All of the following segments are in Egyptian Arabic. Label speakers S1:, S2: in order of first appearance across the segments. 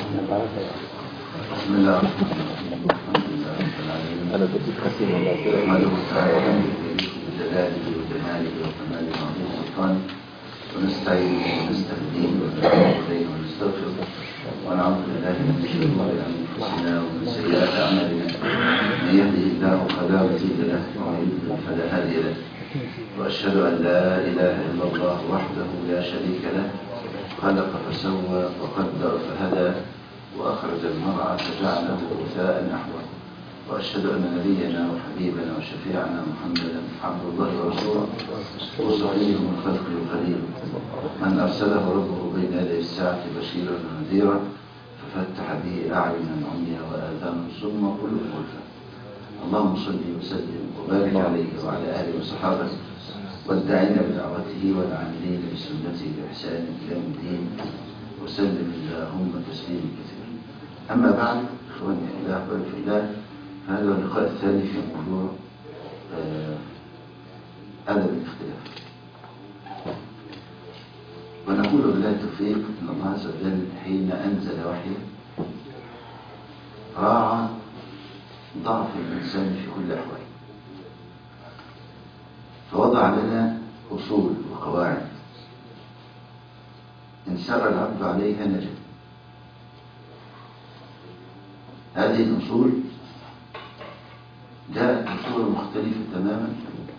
S1: بسم الله الحمد لله رب العالمين
S2: أنا كنت خسيم الله
S1: نحمده تعالى بجلاله وجماله وكماله وعظيم سلطانه ونستعينه ونستهديه ونتوب اليه ونستغفره ونعوذ بالله من شرور انفسنا ومن سيئات اعمالنا من يهده الله فلا مضل له ومن يضلل فلا هادي له واشهد ان لا اله الا الله وحده لا شريك له خلق فسوى وقدر فهدى واخرج المرعى فجعله غثاء نحوه وأشهد أن نبينا وحبيبنا وشفيعنا محمدا عبد الله ورسوله وصفيه من خلقه وخليله من أرسله ربه بين يدي الساعة بشيرا ونذيرا ففتح به أعينا عميا وآذانا صما كل خلفا اللهم صل وسلم وبارك عليه وعلى آله وصحابه والداعين بدعوته والعاملين بسنته بإحسان إلى يوم الدين وسلم اللهم تسليما كثيرا أما بعد إخواني في الله أحبابي في الله هذا اللقاء الثاني في موضوع آه، أدب الاختلاف ونقول بالله التوفيق أن الله عز وجل حين أنزل وحيه راعى ضعف الإنسان في كل أحواله فوضع لنا أصول وقواعد إن سار العبد عليها نجد هذه الأصول جاءت بصورة مختلفة تماما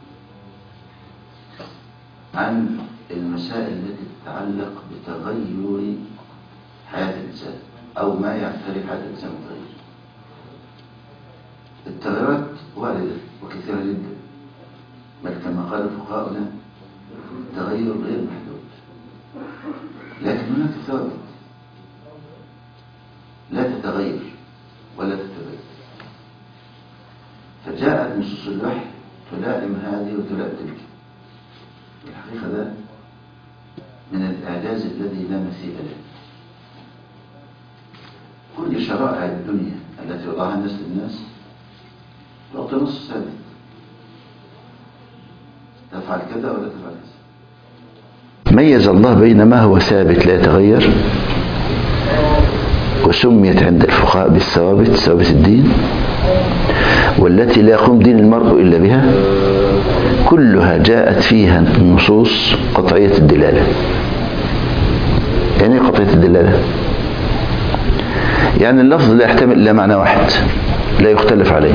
S1: عن المسائل التي تتعلق بتغير حياة الإنسان أو ما يعترف حياة الإنسان بتغير التغيرات واردة وكثيرة جدا بل كما قال فقهاؤنا التغير غير محدود لكن هناك ثوابت لا تتغير ولا تتبين فجاءت نصوص الوحي تلائم هذه وتلائم تلك الحقيقة ده من الإعجاز الذي لا مثيل له كل شرائع الدنيا التي وضعها الناس للناس تعطي نص ثابت تفعل كذا ولا تفعل كذا
S3: ميز الله بين ما هو ثابت لا يتغير وسميت عند الفقهاء بالثوابت ثوابت الدين والتي لا يقوم دين المرء إلا بها كلها جاءت فيها النصوص قطعية الدلالة يعني ايه قطعية الدلالة يعني اللفظ لا يحتمل إلا معنى واحد لا يختلف عليه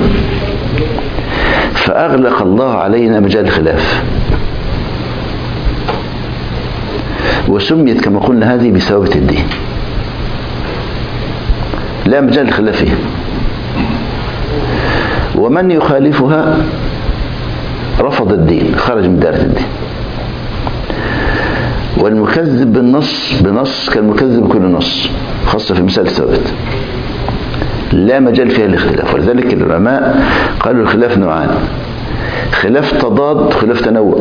S3: فأغلق الله علينا مجال الخلاف وسميت كما قلنا هذه بثوابت الدين لا مجال الخلاف فيها ومن يخالفها رفض الدين خرج من دائرة الدين والمكذب بالنص بنص كالمكذب بكل نص خاصة في مثال الثابت لا مجال فيها الاختلاف ولذلك العلماء قالوا الخلاف نوعان خلاف تضاد خلاف تنوع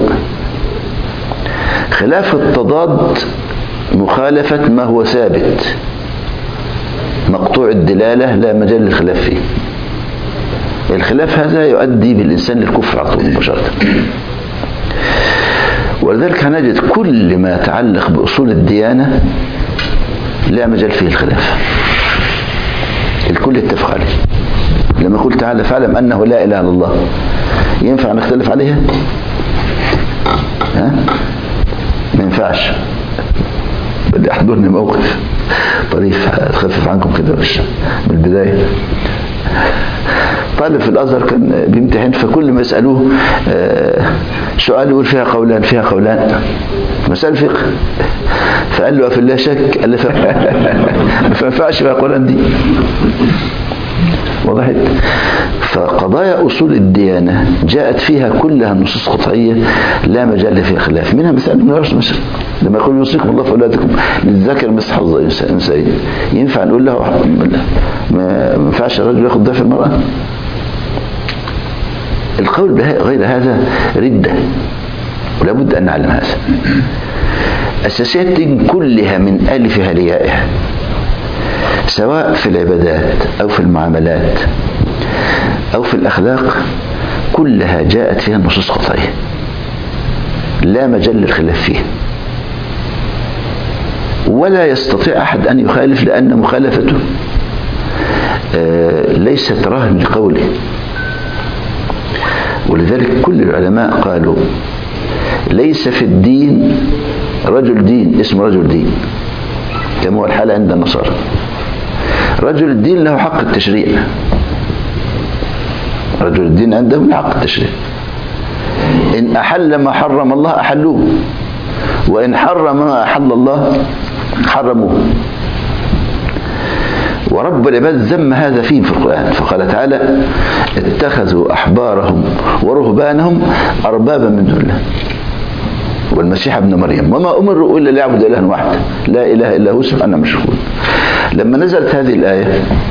S3: خلاف التضاد مخالفة ما هو ثابت مقطوع الدلالة لا مجال للخلاف فيه الخلاف هذا يؤدي بالإنسان للكفر على طول مباشرة ولذلك هنجد كل ما يتعلق بأصول الديانة لا مجال فيه الخلاف الكل اتفق عليه لما يقول تعالى فاعلم أنه لا إله إلا الله ينفع نختلف عليها ها ما ينفعش بدي أحضرني موقف طريف أخفف عنكم كده مش من البداية طالب في الأزهر كان بيمتحن فكل ما يسألوه سؤال يقول فيها قولان فيها قولان مسألة فقه فقال له في الله شك قال له ما ينفعش فيها قولان دي وضحت فقضايا أصول الديانة جاءت فيها كلها نصوص قطعية لا مجال فيها خلاف منها مثال ابن رشد مثلا لما يقول يوصيكم الله في أولادكم للذكر مثل حظ الأنثيين ينفع نقول له ما ينفعش الرجل ياخد ضعف المرأة القول بغير هذا ردة ولا بد أن نعلم هذا أساسيات الدين كلها من ألفها ليائها سواء في العبادات أو في المعاملات أو في الأخلاق كلها جاءت فيها النصوص قطعية لا مجال للخلاف فيها ولا يستطيع أحد أن يخالف لأن مخالفته آه، ليست رهن لقوله ولذلك كل العلماء قالوا ليس في الدين رجل دين اسمه رجل دين كما هو الحال عند النصارى رجل الدين له حق التشريع رجل الدين عندهم له حق التشريع إن أحل ما حرم الله أحلوه وإن حرم ما أحل الله حرموه ورب العباد ذم هذا فيه في القرآن فقال تعالى اتخذوا أحبارهم ورهبانهم أربابا من دون الله والمسيح ابن مريم وما أمروا إلا ليعبدوا إلها واحدا لا إله إلا هو سبحانه مشركون لما نزلت هذه الآية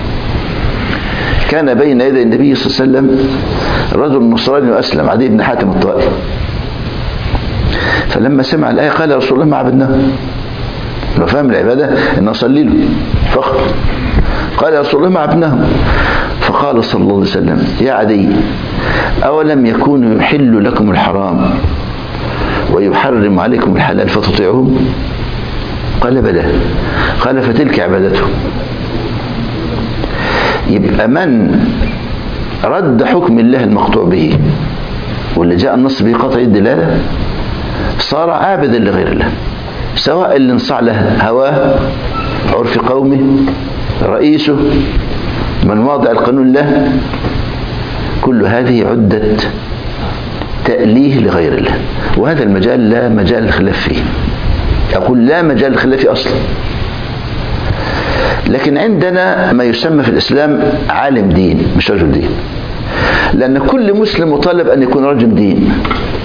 S3: كان بين يدي النبي صلى الله عليه وسلم رجل نصراني وأسلم عدي بن حاتم الطائي فلما سمع الآية قال يا رسول الله ما عبدناه لو فهم العبادة أن أصلي له فقط قال يا رسول الله ما عبدناه فقال صلى الله عليه وسلم يا عدي أولم يكون يحل لكم الحرام ويحرم عليكم الحلال فتطيعوه قال بلى قال فتلك عبادته يبقى من رد حكم الله المقطوع به واللي جاء النص به قطع الدلاله صار عابدا لغير الله سواء اللي انصاع له هواه عرف قومه رئيسه من واضع القانون له كل هذه عدة تأليه لغير الله وهذا المجال لا مجال الخلاف فيه أقول لا مجال الخلاف فيه أصلا لكن عندنا ما يسمى في الإسلام عالم دين مش رجل دين لأن كل مسلم مطالب أن يكون رجل دين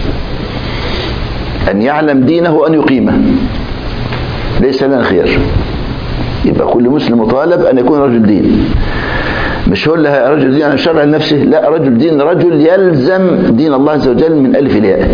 S3: أن يعلم دينه وأن يقيمه ليس لنا خيار يبقى كل مسلم مطالب أن يكون رجل دين مش هو اللي رجل دين عن شرع نفسه لا رجل دين رجل يلزم دين الله عز وجل من ألف الياء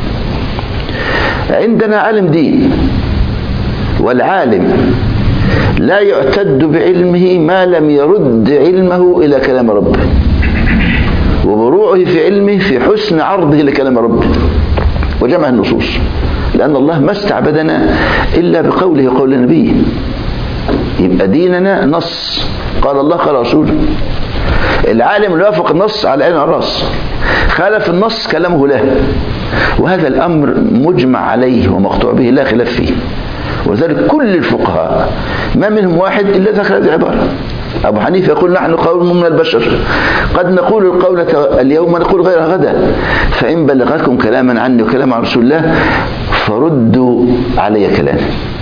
S3: عندنا عالم دين والعالم لا يعتد بعلمه ما لم يرد علمه إلى كلام ربه وبروعه في علمه في حسن عرضه لكلام ربه وجمع النصوص لأن الله ما استعبدنا إلا بقوله وقول نبيه يبقى ديننا نص قال الله قال رسوله العالم اللي وافق النص على عين الراس خالف النص كلامه له وهذا الأمر مجمع عليه ومقطوع به لا خلاف فيه وذلك كل الفقهاء ما منهم واحد إلا ذكر هذه العبارة أبو حنيفة يقول نحن قوم من البشر قد نقول القولة اليوم ونقول غيرها غدا فإن بلغكم كلاما عني وكلام عن رسول الله فردوا علي كلامي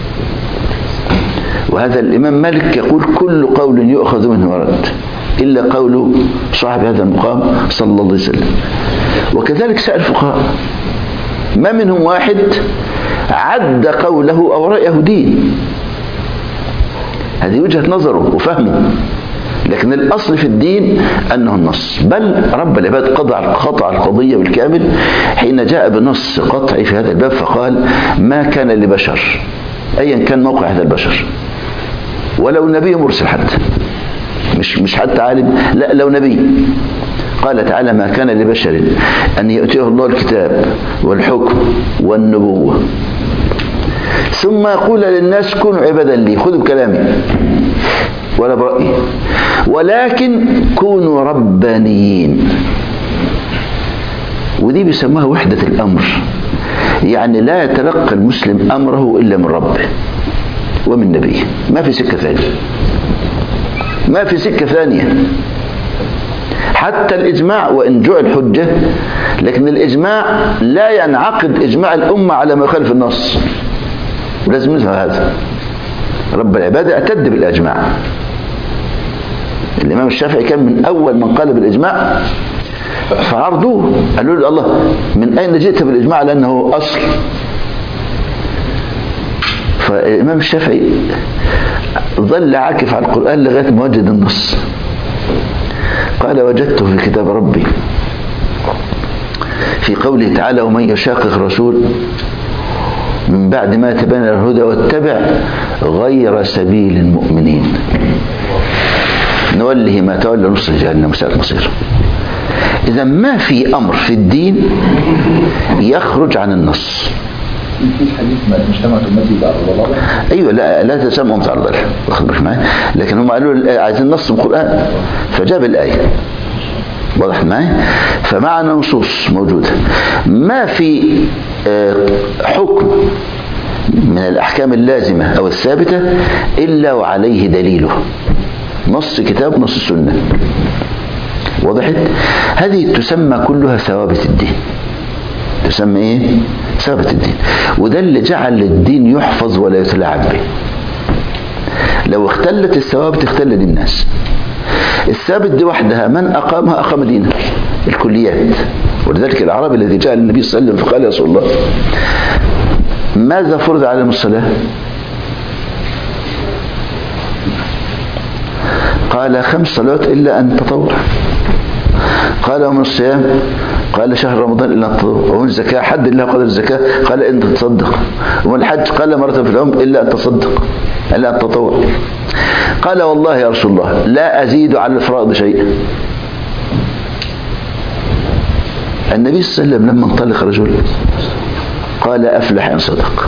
S3: وهذا الإمام مالك يقول كل قول يؤخذ منه ورد إلا قول صاحب هذا المقام صلى الله عليه وسلم وكذلك سائر الفقهاء ما منهم واحد عد قوله أو رأيه دين هذه وجهة نظره وفهمه لكن الأصل في الدين أنه النص بل رب العباد قطع قطع القضية بالكامل حين جاء بنص قطعي في هذا الباب فقال ما كان لبشر أيا كان موقع هذا البشر ولو نبي مرسل حتى مش مش حتى عالم لا لو نبي قال تعالى ما كان لبشر أن يؤتيه الله الكتاب والحكم والنبوة ثم يقول للناس كونوا عبادا لي خذوا بكلامي ولا برأيي ولكن كونوا ربانيين ودي بيسموها وحدة الأمر يعني لا يتلقى المسلم أمره إلا من ربه ومن نبيه ما في سكة ثانية ما في سكة ثانية حتى الإجماع وإن جعل حجة لكن الإجماع لا ينعقد إجماع الأمة على ما يخالف النص ولازم نفهم هذا رب العباد اعتد بالإجماع الإمام الشافعي كان من أول من قال بالإجماع فعرضوه قالوا له الله من أين جئت بالإجماع لأنه أصل فالإمام الشافعي ظل عاكف على القرآن لغاية ما وجد النص قال وجدته في كتاب ربي في قوله تعالى ومن يشاقق الرسول من بعد ما تبين الهدى واتبع غير سبيل المؤمنين نوله ما تولى نصر جهنم مساء مصير إذا ما في أمر في الدين يخرج عن النص
S2: في حديث ما مجتمعة أمتي بعد الضلالة
S3: ايوه لا لا تسمى متع الضلال واخد بالك معايا لكن هم قالوا عايزين نص من القران فجاب الايه واضح معايا فمعنى نصوص موجوده ما في آه، حكم من الاحكام اللازمه او الثابته الا وعليه دليله نص كتاب نص السنه وضحت هذه تسمى كلها ثوابت الدين تسمى ايه ثابت الدين وده اللي جعل الدين يحفظ ولا يتلاعب به لو اختلت الثوابت اختل دين الناس الثابت دي وحدها من اقامها اقام دينه الكليات ولذلك الاعرابي الذي جاء للنبي صلى الله عليه وسلم فقال يا رسول الله ماذا فرض عليهم الصلاه قال خمس صلوات الا ان تطوع قال ومن الصيام قال شهر رمضان الا ان تطوع ومن الزكاه حد الله قدر الزكاه قال ان تصدق ومن الحج قال مره في العمر الا ان تصدق الا ان تطوع قال والله يا رسول الله لا ازيد على الفرائض شيئا النبي صلى الله عليه وسلم لما انطلق رجل قال افلح ان صدق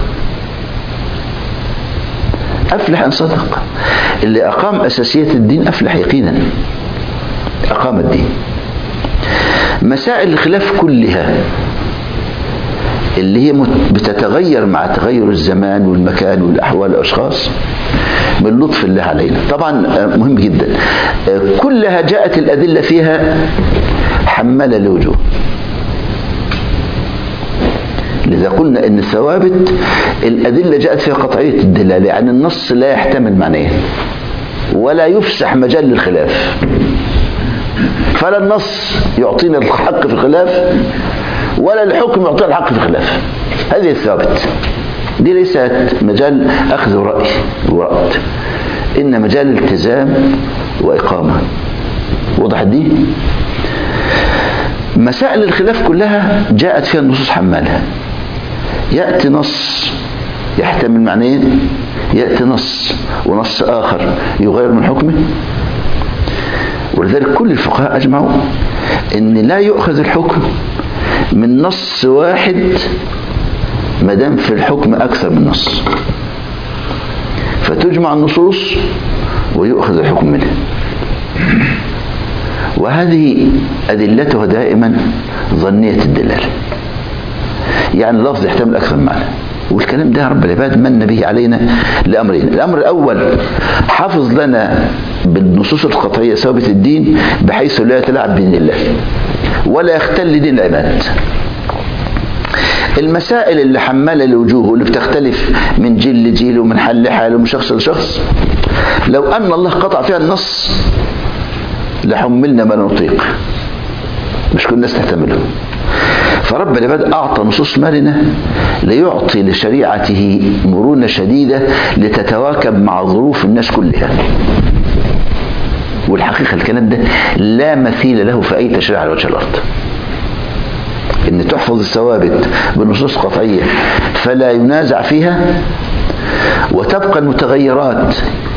S3: افلح ان صدق اللي اقام اساسيات الدين افلح يقينا اقام الدين مسائل الخلاف كلها اللي هي مت- بتتغير مع تغير الزمان والمكان والاحوال والاشخاص من لطف الله علينا طبعا آه، مهم جدا آه، كلها جاءت الادله فيها حماله لوجوه لذا قلنا ان الثوابت الادله جاءت فيها قطعيه الدلاله يعني النص لا يحتمل معنيه ولا يفسح مجال للخلاف فلا النص يعطينا الحق في الخلاف ولا الحكم يعطينا الحق في الخلاف هذه الثابت دي ليست مجال اخذ راي ورد ان مجال التزام واقامه وضحت دي مسائل الخلاف كلها جاءت فيها النصوص حمالها يأتي نص يحتمل معنيين يأتي نص ونص آخر يغير من حكمه ولذلك كل الفقهاء أجمعوا أن لا يؤخذ الحكم من نص واحد ما دام في الحكم أكثر من نص فتجمع النصوص ويؤخذ الحكم منها وهذه أدلتها دائما ظنية الدلالة يعني اللفظ يحتمل أكثر من معنى والكلام ده رب العباد من به علينا لأمرين الأمر الأول حافظ لنا بالنصوص القطعية ثوابت الدين بحيث لا يتلاعب بدين الله ولا يختل دين العباد المسائل اللي حمالة الوجوه واللي بتختلف من جيل لجيل ومن حال لحال ومن شخص لشخص لو أن الله قطع فيها النص لحملنا ما لا نطيق مش كل الناس تحتمله فرب العباد أعطى نصوص مرنة ليعطي لشريعته مرونة شديدة لتتواكب مع ظروف الناس كلها والحقيقة الكلام ده لا مثيل له في أي تشريع على وجه الأرض ان تحفظ الثوابت بنصوص قطعية فلا ينازع فيها وتبقى المتغيرات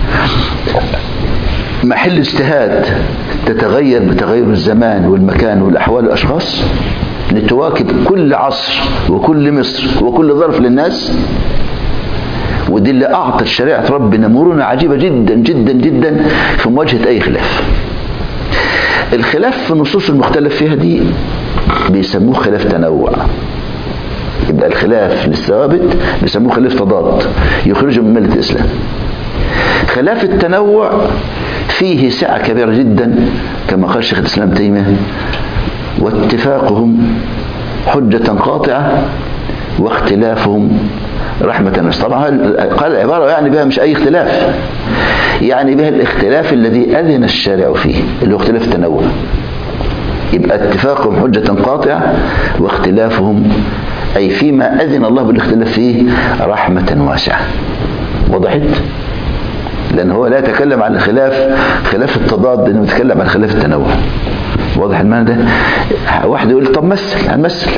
S3: محل اجتهاد تتغير بتغير الزمان والمكان والأحوال والأشخاص لتواكب كل عصر وكل مصر وكل ظرف للناس ودي اللي أعطت شريعة ربنا مرونة عجيبة جدا جدا جدا في مواجهة أي خلاف الخلاف في النصوص المختلف فيها دي بيسموه خلاف تنوع يبقى الخلاف للثوابت بيسموه خلاف تضاد يخرجه من ملة الإسلام خلاف التنوع فيه سعة كبيرة جدا كما قال شيخ الإسلام تيمية واتفاقهم حجة قاطعة واختلافهم رحمة واسعة طبعا قال العبارة يعني بها مش أي اختلاف يعني بها الاختلاف الذي أذن الشارع فيه اللي هو اختلاف التنوع يبقى اتفاقهم حجة قاطعة واختلافهم أي فيما أذن الله بالاختلاف فيه رحمة واسعة وضحت؟ لأن هو لا يتكلم عن الخلاف خلاف التضاد إنه يتكلم عن خلاف التنوع واضح المعنى ده واحد يقول طب مثل هنمثل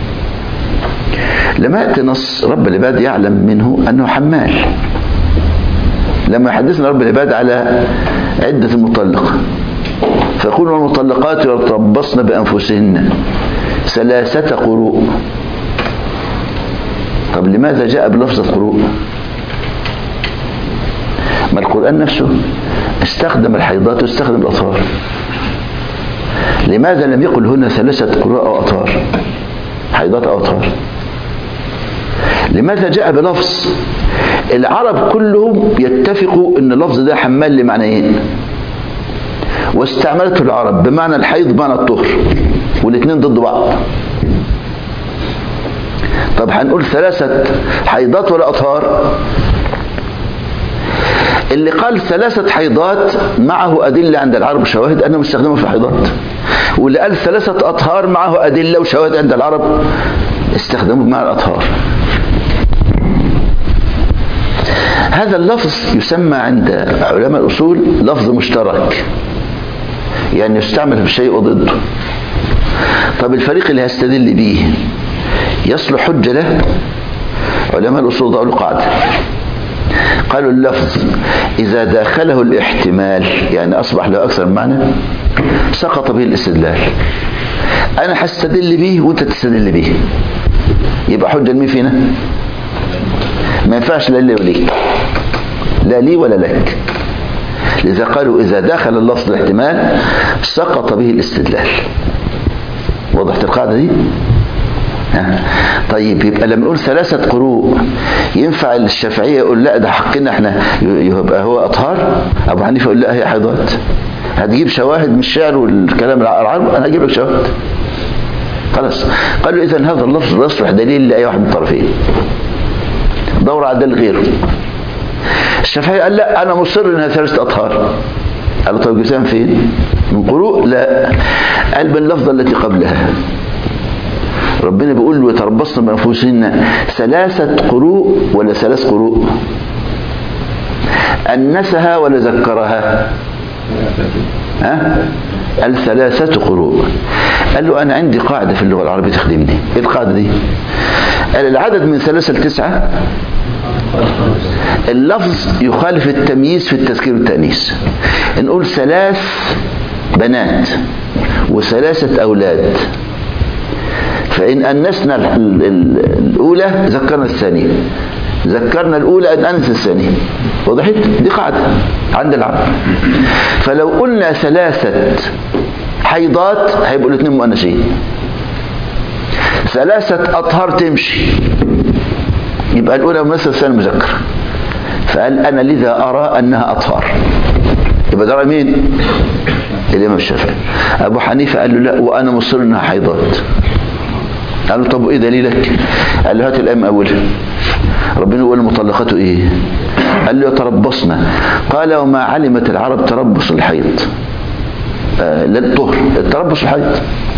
S3: لما يأتي نص رب العباد يعلم منه أنه حمال لما يحدثنا رب العباد على عدة المطلقة فيقول المطلقات يتربصن بأنفسهن ثلاثة قروء طب لماذا جاء بلفظ القروء ما القرآن نفسه استخدم الحيضات واستخدم الأطهار لماذا لم يقل هنا ثلاثة قراء أو أطهار حيضات أو أطهار لماذا جاء بلفظ العرب كلهم يتفقوا ان اللفظ ده حمال لمعنيين واستعملته العرب بمعنى الحيض بمعنى الطهر والاثنين ضد بعض طب هنقول ثلاثة حيضات ولا أطهار اللي قال ثلاثة حيضات معه أدلة عند العرب وشواهد أنه مستخدمه في الحيضات واللي قال ثلاثة أطهار معه أدلة وشواهد عند العرب استخدمه مع الأطهار هذا اللفظ يسمى عند علماء الأصول لفظ مشترك يعني يستعمل في شيء وضده طب الفريق اللي هيستدل به يصلح حجة له علماء الأصول قالوا قاعدة قالوا اللفظ إذا داخله الاحتمال يعني أصبح له أكثر من معنى سقط به الاستدلال أنا هستدل به وأنت تستدل به يبقى حجة لمين فينا ما ينفعش لا لي وليك لا لي ولا لك لذا قالوا إذا دخل اللفظ الاحتمال سقط به الاستدلال وضحت القاعدة دي ها. طيب يبقى لما نقول ثلاثة قروء ينفع الشافعية يقول لا ده حقنا احنا يبقى هو أطهار أبو حنيفة يقول لا هي حيضات هتجيب شواهد من الشعر والكلام العرب أنا هجيب لك شواهد خلاص قالوا إذا هذا اللفظ لا يصلح دليل لأي واحد من الطرفين دور على دليل غيره الشافعي قال لا انا مصر انها ثلاثه اطهار قال طيب جسام فين من قروء لا قال باللفظه التي قبلها ربنا بيقول له يتربصن بانفسهن ثلاثه قروء ولا ثلاث قروء انسها ولا ذكرها ها الثلاثه قروء قال له انا عندي قاعده في اللغه العربيه تخدمني ايه القاعده دي قال العدد من ثلاثة لتسعة اللفظ يخالف التمييز في التذكير والتأنيث نقول ثلاث بنات وثلاثة أولاد فإن أنسنا الأولى ذكرنا الثانية ذكرنا الأولى أن أنس الثانية وضحت دي قاعدة عند العرب فلو قلنا ثلاثة حيضات هيبقوا الاثنين مؤنثين ثلاثة أطهار تمشي يبقى الأولى ممثل الثاني مذكر فقال أنا لذا أرى أنها أطهار يبقى ده مين؟ الإمام الشافعي أبو حنيفة قال له لا وأنا مصر أنها حيضات قال له طب وإيه دليلك؟ قال له هات الأم أولها ربنا يقول المطلقات إيه؟ قال له يتربصن قال وما علمت العرب تربص الحيض آه لا الطهر التربص الحيض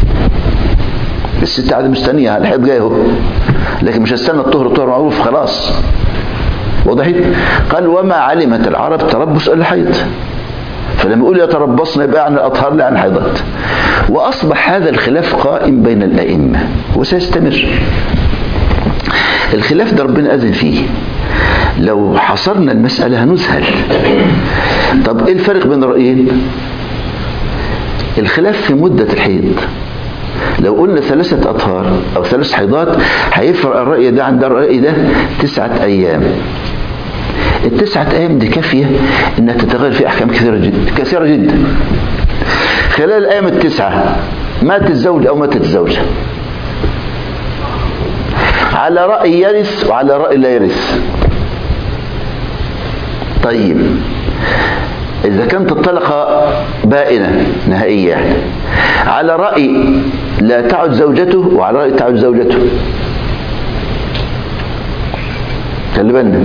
S3: الست قاعده مستنيه الحيض جاي اهو لكن مش هستنى الطهر الطهر معروف خلاص وضحت قال وما علمت العرب تربص الحيض فلما يقول يتربصن يبقى عن الاطهار لا عن الحيضات واصبح هذا الخلاف قائم بين الائمه وسيستمر الخلاف ده ربنا اذن فيه لو حصرنا المساله هنذهل طب ايه الفرق بين الرايين الخلاف في مده الحيض لو قلنا ثلاثة أطهار أو ثلاث حيضات هيفرق الرأي ده عن الرأي ده تسعة أيام التسعة أيام دي كافية إنها تتغير في أحكام كثيرة جدا كثيرة جدا خلال الأيام التسعة مات الزوج أو ماتت الزوجة على رأي يرث وعلى رأي لا يرث طيب إذا كانت الطلقة بائنة نهائية يعني على رأي لا تعد زوجته وعلى رأي تعد زوجته خلي بالنا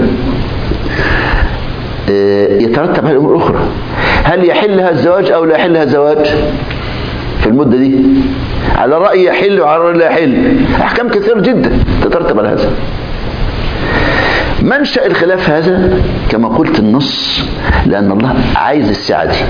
S3: يترتب على الأمور الأخرى هل يحلها الزواج أو لا يحلها الزواج في المدة دي على رأي يحل وعلى رأي لا يحل أحكام كثيرة جدا تترتب على هذا منشأ الخلاف هذا كما قلت النص لأن الله عايز السعة دي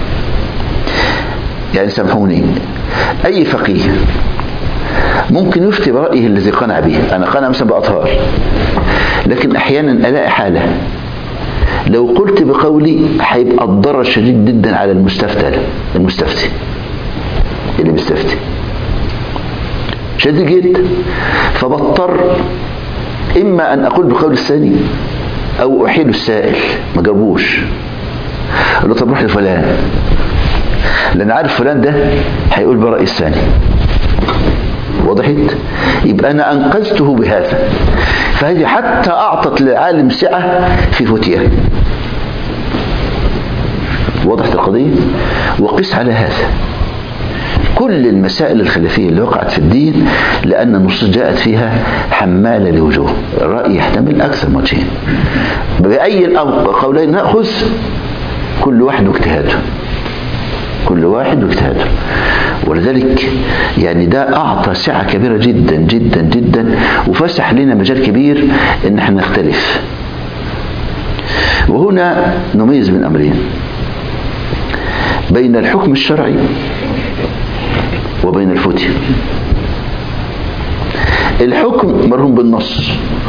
S3: يعني سامحوني أي فقيه ممكن يفتي برأيه الذي قنع به أنا قنع مثلا بأطهار لكن أحيانا ألاقي حالة لو قلت بقولي هيبقى الضرر شديد جدا على المستفتى المستفتي اللي بيستفتي شديد جدا فبضطر إما أن أقول بقول الثاني أو أحيل السائل ما جربوش أقول له طب روح لفلان لأن عارف فلان ده هيقول برأي الثاني وضحت يبقى أنا أنقذته بهذا فهذه حتى أعطت للعالم سعة في فتيه وضحت القضية وقس على هذا كل المسائل الخلافية اللي وقعت في الدين لأن النصوص جاءت فيها حمالة لوجوه الرأي يحتمل أكثر من وجهين بأي القولين نأخذ كل واحد واجتهاده كل واحد واجتهاده ولذلك يعني ده أعطى سعة كبيرة جدا جدا جدا وفسح لنا مجال كبير إن احنا نختلف وهنا نميز بين أمرين بين الحكم الشرعي وبين الفتية الحكم مرهون بالنص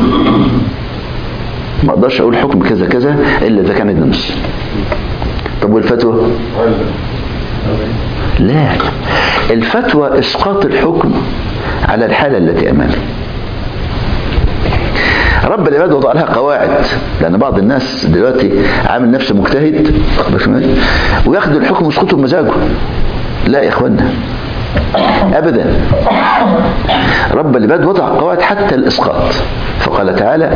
S3: ما اقدرش اقول حكم كذا كذا الا اذا كان عندنا نص طب والفتوى لا الفتوى اسقاط الحكم على الحالة التي امامي رب العباد وضع لها قواعد لان بعض الناس دلوقتي عامل نفسه مجتهد وياخد الحكم ويسقطه بمزاجه لا يا اخوانا ابدا رب العباد وضع قواعد حتى الاسقاط فقال تعالى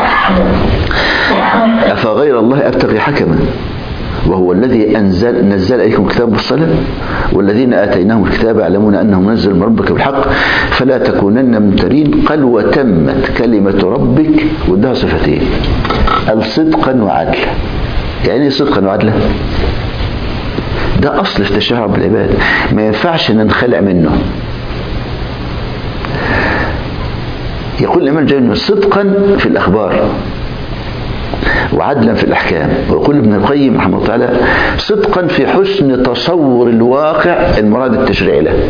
S3: افغير الله ابتغي حكما وهو الذي أنزل نزل إليكم كتاب الصلاة والذين آتيناهم الكتاب يعلمون أنه منزل من ربك بالحق فلا تكونن ممترين قال وتمت كلمة ربك وده صفتين الصدقا وعدلا يعني ايه صدقا وعدلا ده أصل في تشريع رب العباد ما ينفعش ننخلع منه يقول الإمام الجيد صدقا في الأخبار وعدلا في الأحكام ويقول ابن القيم رحمه الله تعالى صدقا في حسن تصور الواقع المراد التشريعي له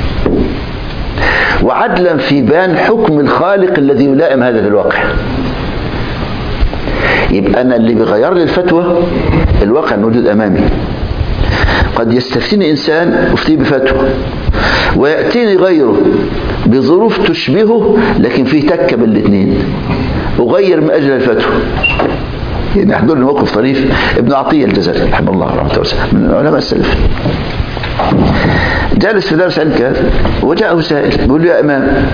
S3: وعدلا في بيان حكم الخالق الذي يلائم هذا الواقع يبقى أنا اللي بيغير لي الفتوى الواقع الموجود أمامي قد يستفتيني إنسان أفتيه بفتوى ويأتيني غيره بظروف تشبهه لكن فيه تكة بالاثنين أغير من أجل الفتوى يعني يحضرني موقف طريف ابن عطية الجزري رحمه الله رحمه الله من علماء السلف جالس في درس علم كذا وجاءه سائل بيقول له يا إمام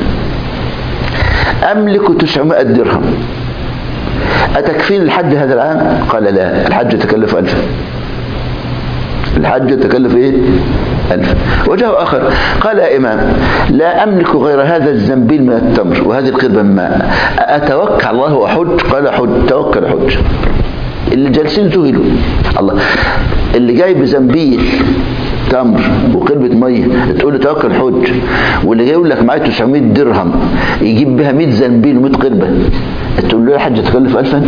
S3: أملك 900 درهم أتكفيني الحج هذا العام قال لا الحج تكلف ألفا الحج تكلف ايه ألف وجاء آخر قال يا إمام لا أملك غير هذا الزنبيل من التمر وهذه القربة من ماء أتوكل على الله وأحج قال حج توكل حج اللي جالسين ذهلوا الله اللي جاي بزنبيل تمر وقربة مية تقول له توكل حج واللي جاي يقول لك معايا 900 درهم يجيب بها 100 زنبيل و100 قربة تقول له يا حج تكلف ألفا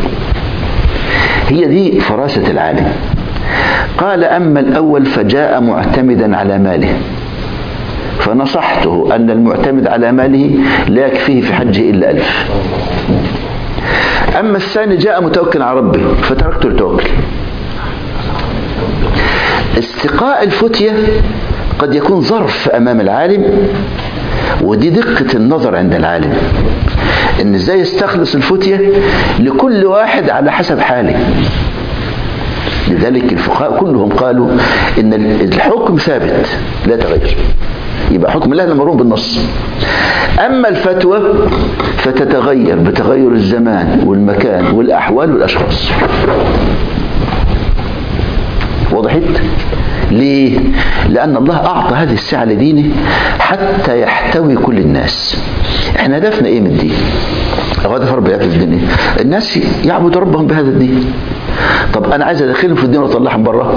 S3: هي دي فراسة العالم قال أما الأول فجاء معتمدا على ماله فنصحته أن المعتمد على ماله لا يكفيه في حجه إلا ألف أما الثاني جاء متوكل على ربه فتركته التوكل استقاء الفتية قد يكون ظرف أمام العالم ودي دقة النظر عند العالم ان ازاي يستخلص الفتية لكل واحد على حسب حاله لذلك الفقهاء كلهم قالوا ان الحكم ثابت لا تغير يبقى حكم الله مرون بالنص اما الفتوى فتتغير بتغير الزمان والمكان والاحوال والاشخاص وضحت ليه لان الله اعطى هذه السعه لدينه حتى يحتوي كل الناس احنا هدفنا ايه من الدين هدف رب يعرف الدين ايه الناس يعبدوا ربهم بهذا الدين طب انا عايز ادخلهم في الدين واطلعهم بره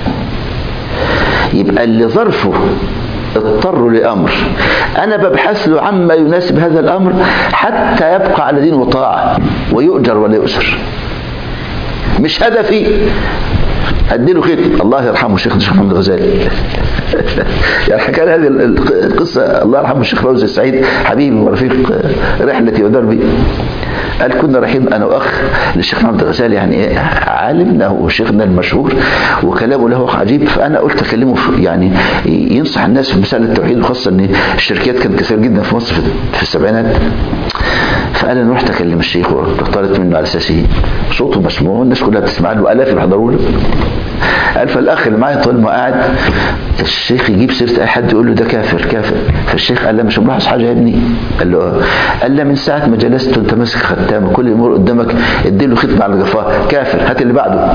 S3: يبقى اللي ظرفه اضطروا لامر انا ببحث له عما يناسب هذا الامر حتى يبقى على دين وطاعه ويؤجر ولا يؤسر مش هدفي اديله خير الله يرحمه الشيخ الشيخ محمد الغزالي يعني حكى هذه القصة الله يرحمه الشيخ فوزي السعيد حبيبي ورفيق رحلتي ودربي قال كنا رايحين انا واخ للشيخ محمد الغزالي يعني ايه عالمنا وشيخنا المشهور وكلامه له عجيب فانا قلت اكلمه في- يعني ينصح الناس في مساله التوحيد وخاصه ان الشركات كانت كثير جدا في مصر في, في السبعينات فقال انا رحت اكلم الشيخ واختلط منه على اساس ايه صوته مسموع والناس كلها بتسمع له والاف بيحضروا له قال فالاخ اللي معايا طول ما قاعد الشيخ يجيب سيره اي حد يقول له ده كافر كافر فالشيخ قال له مش ملاحظ حاجه يا ابني قال له آه. قال له من ساعه ما جلست وانت ماسك ختام وكل يمر قدامك اديله ختم على الجفاه كافر هات اللي بعده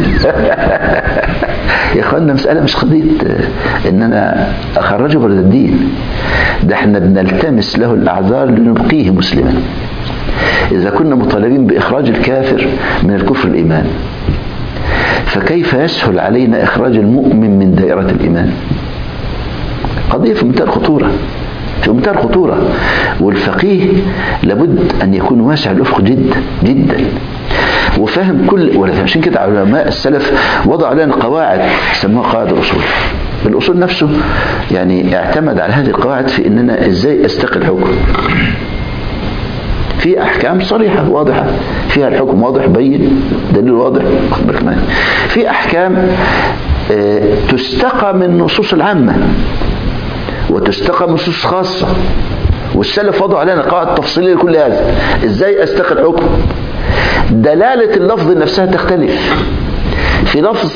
S3: يا اخوانا مساله مش قضيه آه، ان انا اخرجه بره الدين ده احنا بنلتمس له الاعذار لنبقيه مسلما اذا كنا مطالبين باخراج الكافر من الكفر الايمان فكيف يسهل علينا إخراج المؤمن من دائرة الإيمان قضية في منتهى الخطورة في منتهى الخطورة والفقيه لابد أن يكون واسع الأفق جدا جدا وفاهم كل وعشان كده علماء السلف وضعوا لنا قواعد سموها قواعد الأصول الأصول نفسه يعني اعتمد على هذه القواعد في أننا إزاي أستقل حكم في احكام صريحه واضحه فيها الحكم واضح بين دليل واضح واخد بالك معايا. في احكام آه، تستقى من النصوص العامه وتستقى من نصوص خاصه والسلف وضعوا علينا قواعد تفصيليه لكل هذا ازاي استقي الحكم دلاله اللفظ نفسها تختلف في لفظ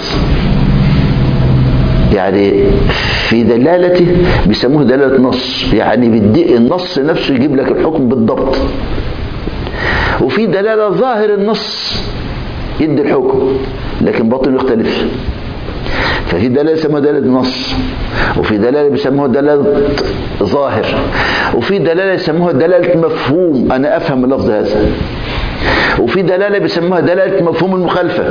S3: يعني في دلالته بيسموه دلالة نص يعني بدي النص نفسه يجيب لك الحكم بالضبط وفي دلالة ظاهر النص يدي الحكم لكن باطنه يختلف ففي دلالة يسموها دلالة نص وفي دلالة بيسموها دلالة ظاهر وفي دلالة يسموها دلالة مفهوم أنا أفهم اللفظ هذا وفي دلالة بيسموها دلالة مفهوم المخالفة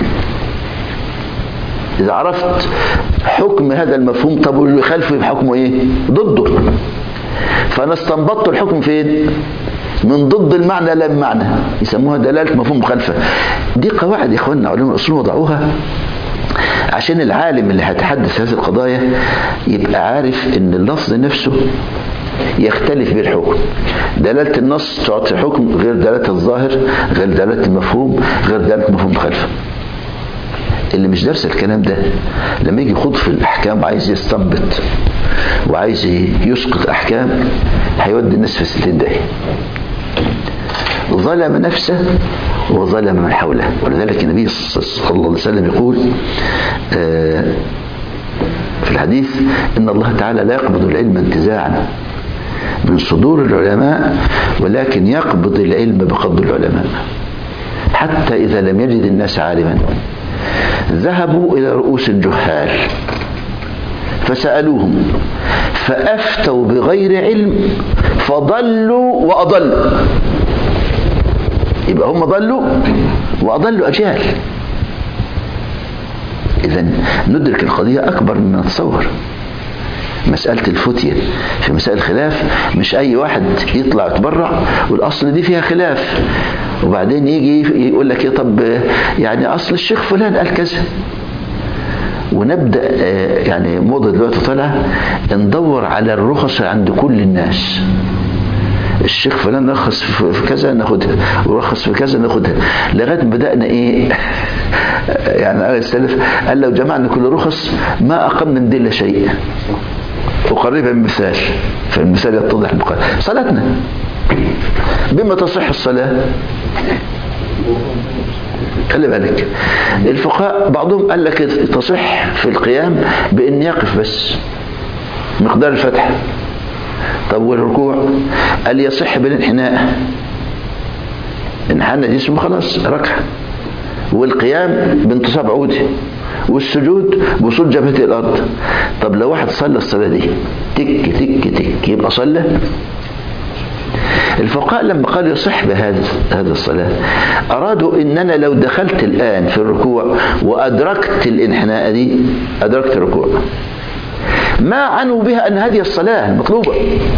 S3: إذا عرفت حكم هذا المفهوم طب واللي يخالفه يبقى حكمه إيه؟ ضده فأنا استنبطت الحكم فين؟ من ضد المعنى لا بمعنى يسموها دلالة مفهوم مخالفة دي قواعد يا إخواننا علماء الأصول وضعوها عشان العالم اللي هيتحدث هذه القضايا يبقى عارف ان اللفظ نفسه يختلف بالحكم دلالة النص تعطي حكم غير دلالة الظاهر غير دلالة المفهوم غير دلالة مفهوم مخالفة اللي مش دارس الكلام ده لما يجي يخوض في الاحكام وعايز يستنبط وعايز يسقط احكام هيودي الناس في ستين داهيه ظلم نفسه وظلم من حوله ولذلك النبي صلى الله عليه وسلم يقول آه، في الحديث ان الله تعالى لا يقبض العلم انتزاعا من صدور العلماء ولكن يقبض العلم بقبض العلماء حتى اذا لم يجد الناس عالما ذهبوا الى رؤوس الجهال فسالوهم فافتوا بغير علم فضلوا واضلوا يبقى هم ضلوا واضلوا اجيال اذا ندرك القضيه اكبر مما نتصور مسألة الفتية في مسائل الخلاف مش أي واحد يطلع يتبرع والأصل دي فيها خلاف وبعدين يجي يقول لك إيه طب يعني أصل الشيخ فلان قال كذا ونبدأ آه، يعني موضة دلوقتي طالعة ندور على الرخص عند كل الناس الشيخ فلان رخص في في كذا ناخدها ورخص في كذا ناخدها لغايه ما بدانا ايه يعني قال السلف قال لو جمعنا كل رخص ما اقمنا من دين شيء وقريبا من مثال فالمثال يتضح بقى صلاتنا بما تصح الصلاه خلي بالك الفقهاء بعضهم قال لك تصح في القيام بان يقف بس مقدار الفتحه طب والركوع قال يصح بالانحناء انحنى جسمه خلاص ركعه والقيام بانتصاب عوده والسجود بوصول جبهته الارض طب لو واحد صلى الصلاه دي تك تك تك يبقى صلى الفقهاء لما قالوا يصح بهذا هذا الصلاة أرادوا إن أنا لو دخلت الآن في الركوع وأدركت الانحناء دي أدركت الركوع ما عنوا بها أن هذه الصلاة المطلوبة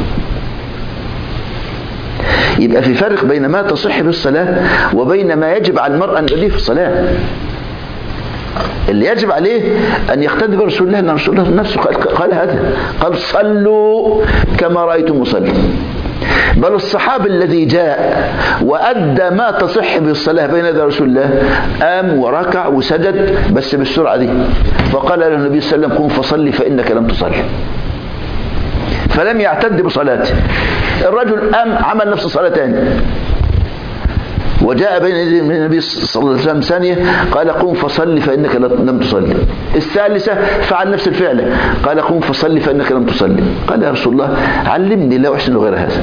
S3: يبقى في فرق بين ما تصح بالصلاة وبين ما يجب على المرء أن يؤديه في الصلاة اللي يجب عليه أن يقتدي برسول الله أن رسول الله نفسه قال, قال هذا قال صلوا كما رأيتم مصلي بل الصحابي الذي جاء وأدى ما تصح به الصلاة بين يدي رسول الله قام وركع وسجد بس بالسرعة دي فقال له النبي صلى الله عليه وسلم قم فصلي فإنك لم تصلي فلم يعتد بصلاته الرجل قام عمل نفس الصلاة تاني وجاء بين يدي النبي صلى الله عليه وسلم ثانية قال قم فصلي فإنك لم تصلي الثالثة فعل نفس الفعل قال قم فصلي فإنك لم تصلي قال يا رسول الله علمني لا أحسن غير هذا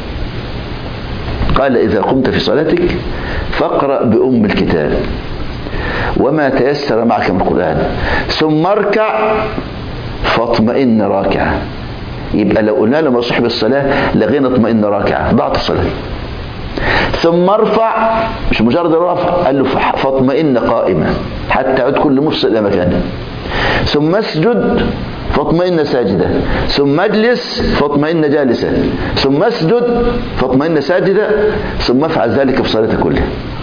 S3: قال إذا قمت في صلاتك فاقرأ بأم الكتاب وما تيسر معك من القرآن ثم اركع فاطمئن راكعا يبقى لو قلنا له صاحب الصلاة لغينا اطمئن راكعا ضعت الصلاة ثم ارفع مش مجرد الرفع قال له فاطمئن قائما حتى يعود كل مفصل الى مكانه ثم اسجد فاطمئن ساجدا ثم اجلس فاطمئن جالسا ثم اسجد فاطمئن ساجدا ثم افعل ذلك في صلاتك كلها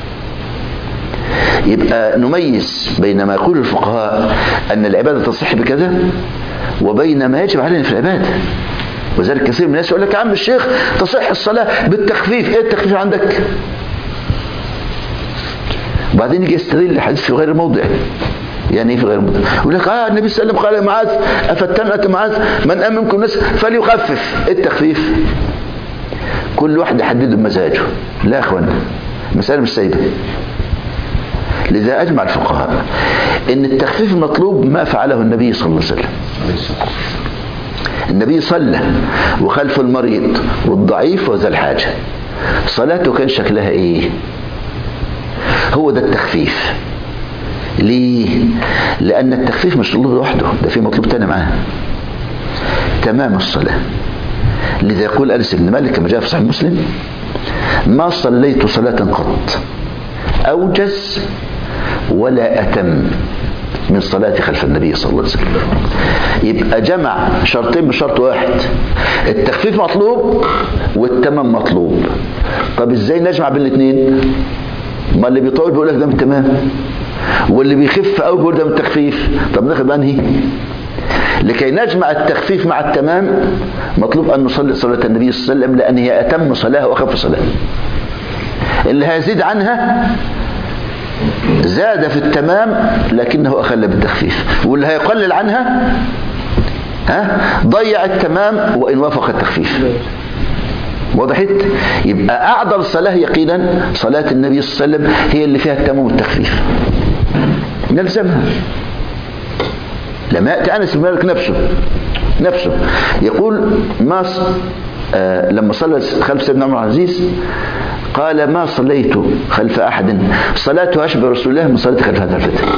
S3: يبقى نميز بين ما يقول الفقهاء ان العباده تصح بكذا وبين ما يجب علينا في العباده وذلك كثير من الناس يقول لك يا عم الشيخ تصح الصلاة بالتخفيف ايه التخفيف عندك وبعدين يجي يستدل الحديث في غير موضعه يعني ايه في غير موضع يقول لك اه النبي صلى الله عليه وسلم قال يا معاذ افتنك معاذ من امن منكم ناس فليخفف ايه التخفيف كل واحد يحدده بمزاجه لا يا اخوانا المسألة مش سايبة لذا أجمع الفقهاء إن التخفيف المطلوب ما فعله النبي صلى الله عليه وسلم النبي صلى وخلف المريض والضعيف وذا الحاجة صلاته كان شكلها ايه هو ده التخفيف ليه لأن التخفيف مش الله لوحده ده في مطلوب تاني معاه تمام الصلاة لذا يقول أنس بن مالك كما جاء في صحيح مسلم ما صليت صلاة قط أوجز ولا أتم من صلاتي خلف النبي صلى الله عليه وسلم يبقى جمع شرطين بشرط واحد التخفيف مطلوب والتمام مطلوب طب ازاي نجمع بين الاثنين ما اللي بيطول بيقول لك ده من تمام واللي بيخف قوي بيقول ده من التخفيف طب ناخد انهي لكي نجمع التخفيف مع التمام مطلوب ان نصلي صلاه النبي صلى الله عليه وسلم لان هي اتم صلاه واخف صلاه اللي هيزيد عنها زاد في التمام لكنه أخل بالتخفيف واللي هيقلل عنها ها ضيع التمام وإن وافق التخفيف وضحت يبقى أعظم صلاة يقينا صلاة النبي صلى الله عليه وسلم هي اللي فيها التمام والتخفيف نلزمها لما يأتي أنس بن مالك نفسه نفسه يقول ما آه لما صلى خلف سيدنا عمر العزيز قال ما صليت خلف أحد صلاة أشبه رسول الله من صلاة خلف هذا الفتى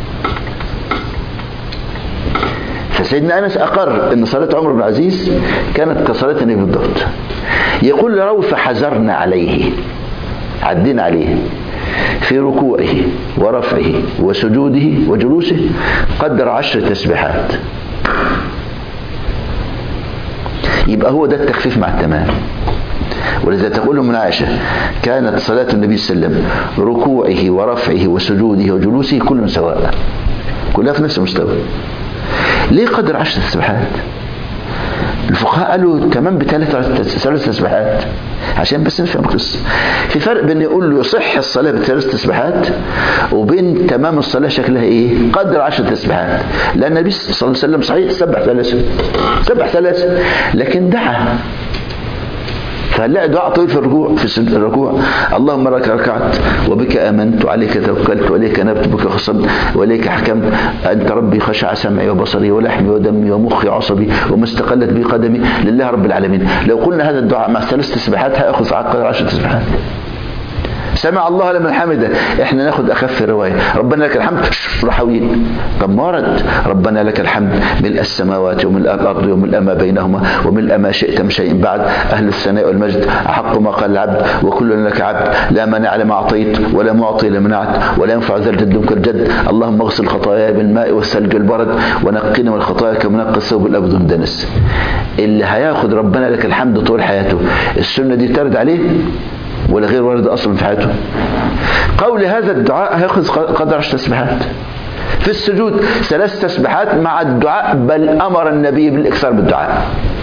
S3: فسيدنا أنس أقر أن صلاة عمر بن العزيز كانت كصلاة النبي بالضبط يقول لرو فحزرنا عليه عدينا عليه في ركوعه ورفعه وسجوده وجلوسه قدر عشر تسبيحات يبقى هو ده التخفيف مع التمام ولذا تقول من عائشة كانت صلاة النبي صلى الله عليه وسلم ركوعه ورفعه وسجوده وجلوسه كل سواء كلها في نفس المستوى ليه قدر عشر تسبيحات الفقهاء قالوا تمام بثلاث ثلاث تسبيحات عشان بس نفهم القصه في فرق بين يقول له يصح الصلاه بثلاث تسبيحات وبين تمام الصلاه شكلها ايه قدر عشر تسبيحات لان النبي صلى الله عليه وسلم صحيح سبح ثلاثه سبح ثلاثه لكن دعا فهنلاقي دعاء طويل في الركوع في الركوع اللهم لك ركعت وبك امنت وعليك توكلت واليك نبت بك خصمت واليك حكمت انت ربي خشع سمعي وبصري ولحمي ودمي ومخي وعصبي وما استقلت بي قدمي لله رب العالمين لو قلنا هذا الدعاء مع ثلاث تسبيحات هياخذ على قدر 10 تسبيحات سمع الله لمن حمده احنا ناخد اخف الروايه ربنا لك الحمد رحوين طب ما ورد ربنا لك الحمد ملء السماوات وملء الارض وملء ما بينهما وملء ما شئت من شيء بعد اهل الثناء والمجد احق ما قال العبد وكلنا لك عبد لا مانع لما اعطيت ولا معطي لما منعت ولا ينفع ذا الجد منك الجد اللهم اغسل خطاياي بالماء والثلج والبرد ونقنا من الخطايا كما نقى الثوب الابيض من الدنس اللي هياخد ربنا لك الحمد طول حياته السنه دي ترد عليه ولا غير وارد اصلا في حياته قول هذا الدعاء هياخذ قدر عشر تسبيحات في السجود ثلاث تسبيحات مع الدعاء بل امر النبي بالاكثار بالدعاء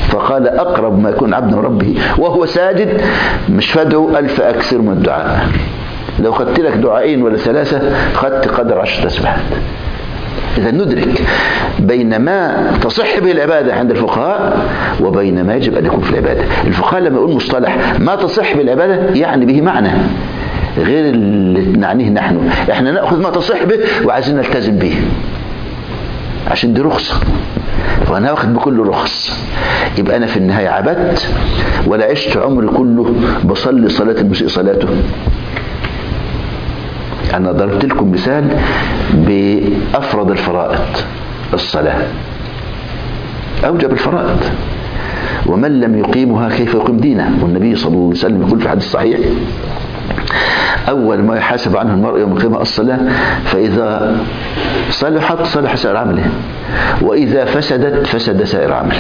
S3: فقال أقرب ما يكون عبد من ربه وهو ساجد مش فادعوا ألف أكثر من الدعاء لو خدت لك دعائين ولا ثلاثة خدت قدر عشر تسبيحات إذا ندرك بين ما تصح به العبادة عند الفقهاء وبين ما يجب أن يكون في العبادة الفقهاء لما يقول مصطلح ما تصح بالعبادة يعني به معنى غير اللي نعنيه نحن احنا نأخذ ما تصح به وعايزين نلتزم به عشان دي رخصة وانا واخد بكل رخص يبقى انا في النهاية عبدت ولا عشت عمري كله بصلي صلاة المسيء صلاته أنا ضربت لكم مثال بأفرض الفرائض الصلاة أوجب الفرائض ومن لم يقيمها كيف يقيم دينه والنبي صلى الله عليه وسلم يقول في حديث صحيح أول ما يحاسب عنه المرء يوم القيامة الصلاة فإذا صلحت صلح سائر عمله وإذا فسدت فسد سائر عمله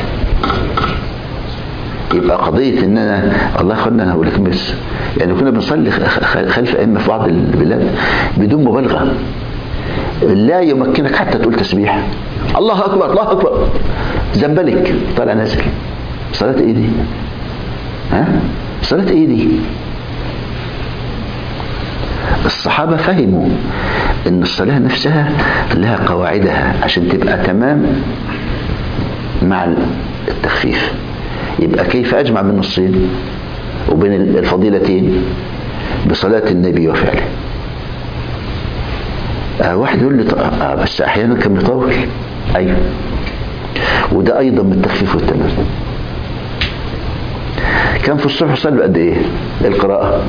S3: يبقى قضية ان انا الله يخلنا انا هقول لكم بس يعني كنا بنصلي خلف ائمه في بعض البلاد بدون مبالغه لا يمكنك حتى تقول تسبيح الله اكبر الله اكبر زنبلك طالع نازل صلاة ايه دي ها صلاة ايه دي الصحابة فهموا ان الصلاة نفسها لها قواعدها عشان تبقى تمام مع التخفيف يبقى كيف أجمع بين النصين وبين الفضيلتين بصلاة النبي وفعله آه واحد يقول لي آه بس أحيانا كان بيطول أيوه وده أيضا من التخفيف والتمام كان في الصبح صلى قد إيه القراءة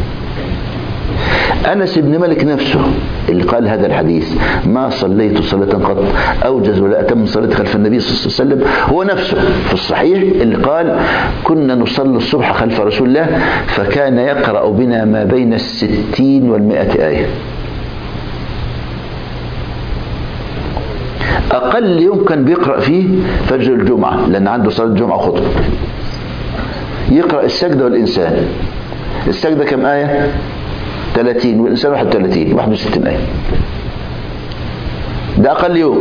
S3: أنس بن مالك نفسه اللي قال هذا الحديث ما صليت صلاة قط أوجز ولا أتم صلاة خلف النبي صلى الله عليه وسلم هو نفسه في الصحيح اللي قال كنا نصلي الصبح خلف رسول الله فكان يقرأ بنا ما بين الستين والمائة آية أقل يوم كان بيقرأ فيه فجر الجمعة لأن عنده صلاة الجمعة خطبة يقرأ السجدة والإنسان السجدة كم آية 30 والإنسان 31 61 آية ده أقل يوم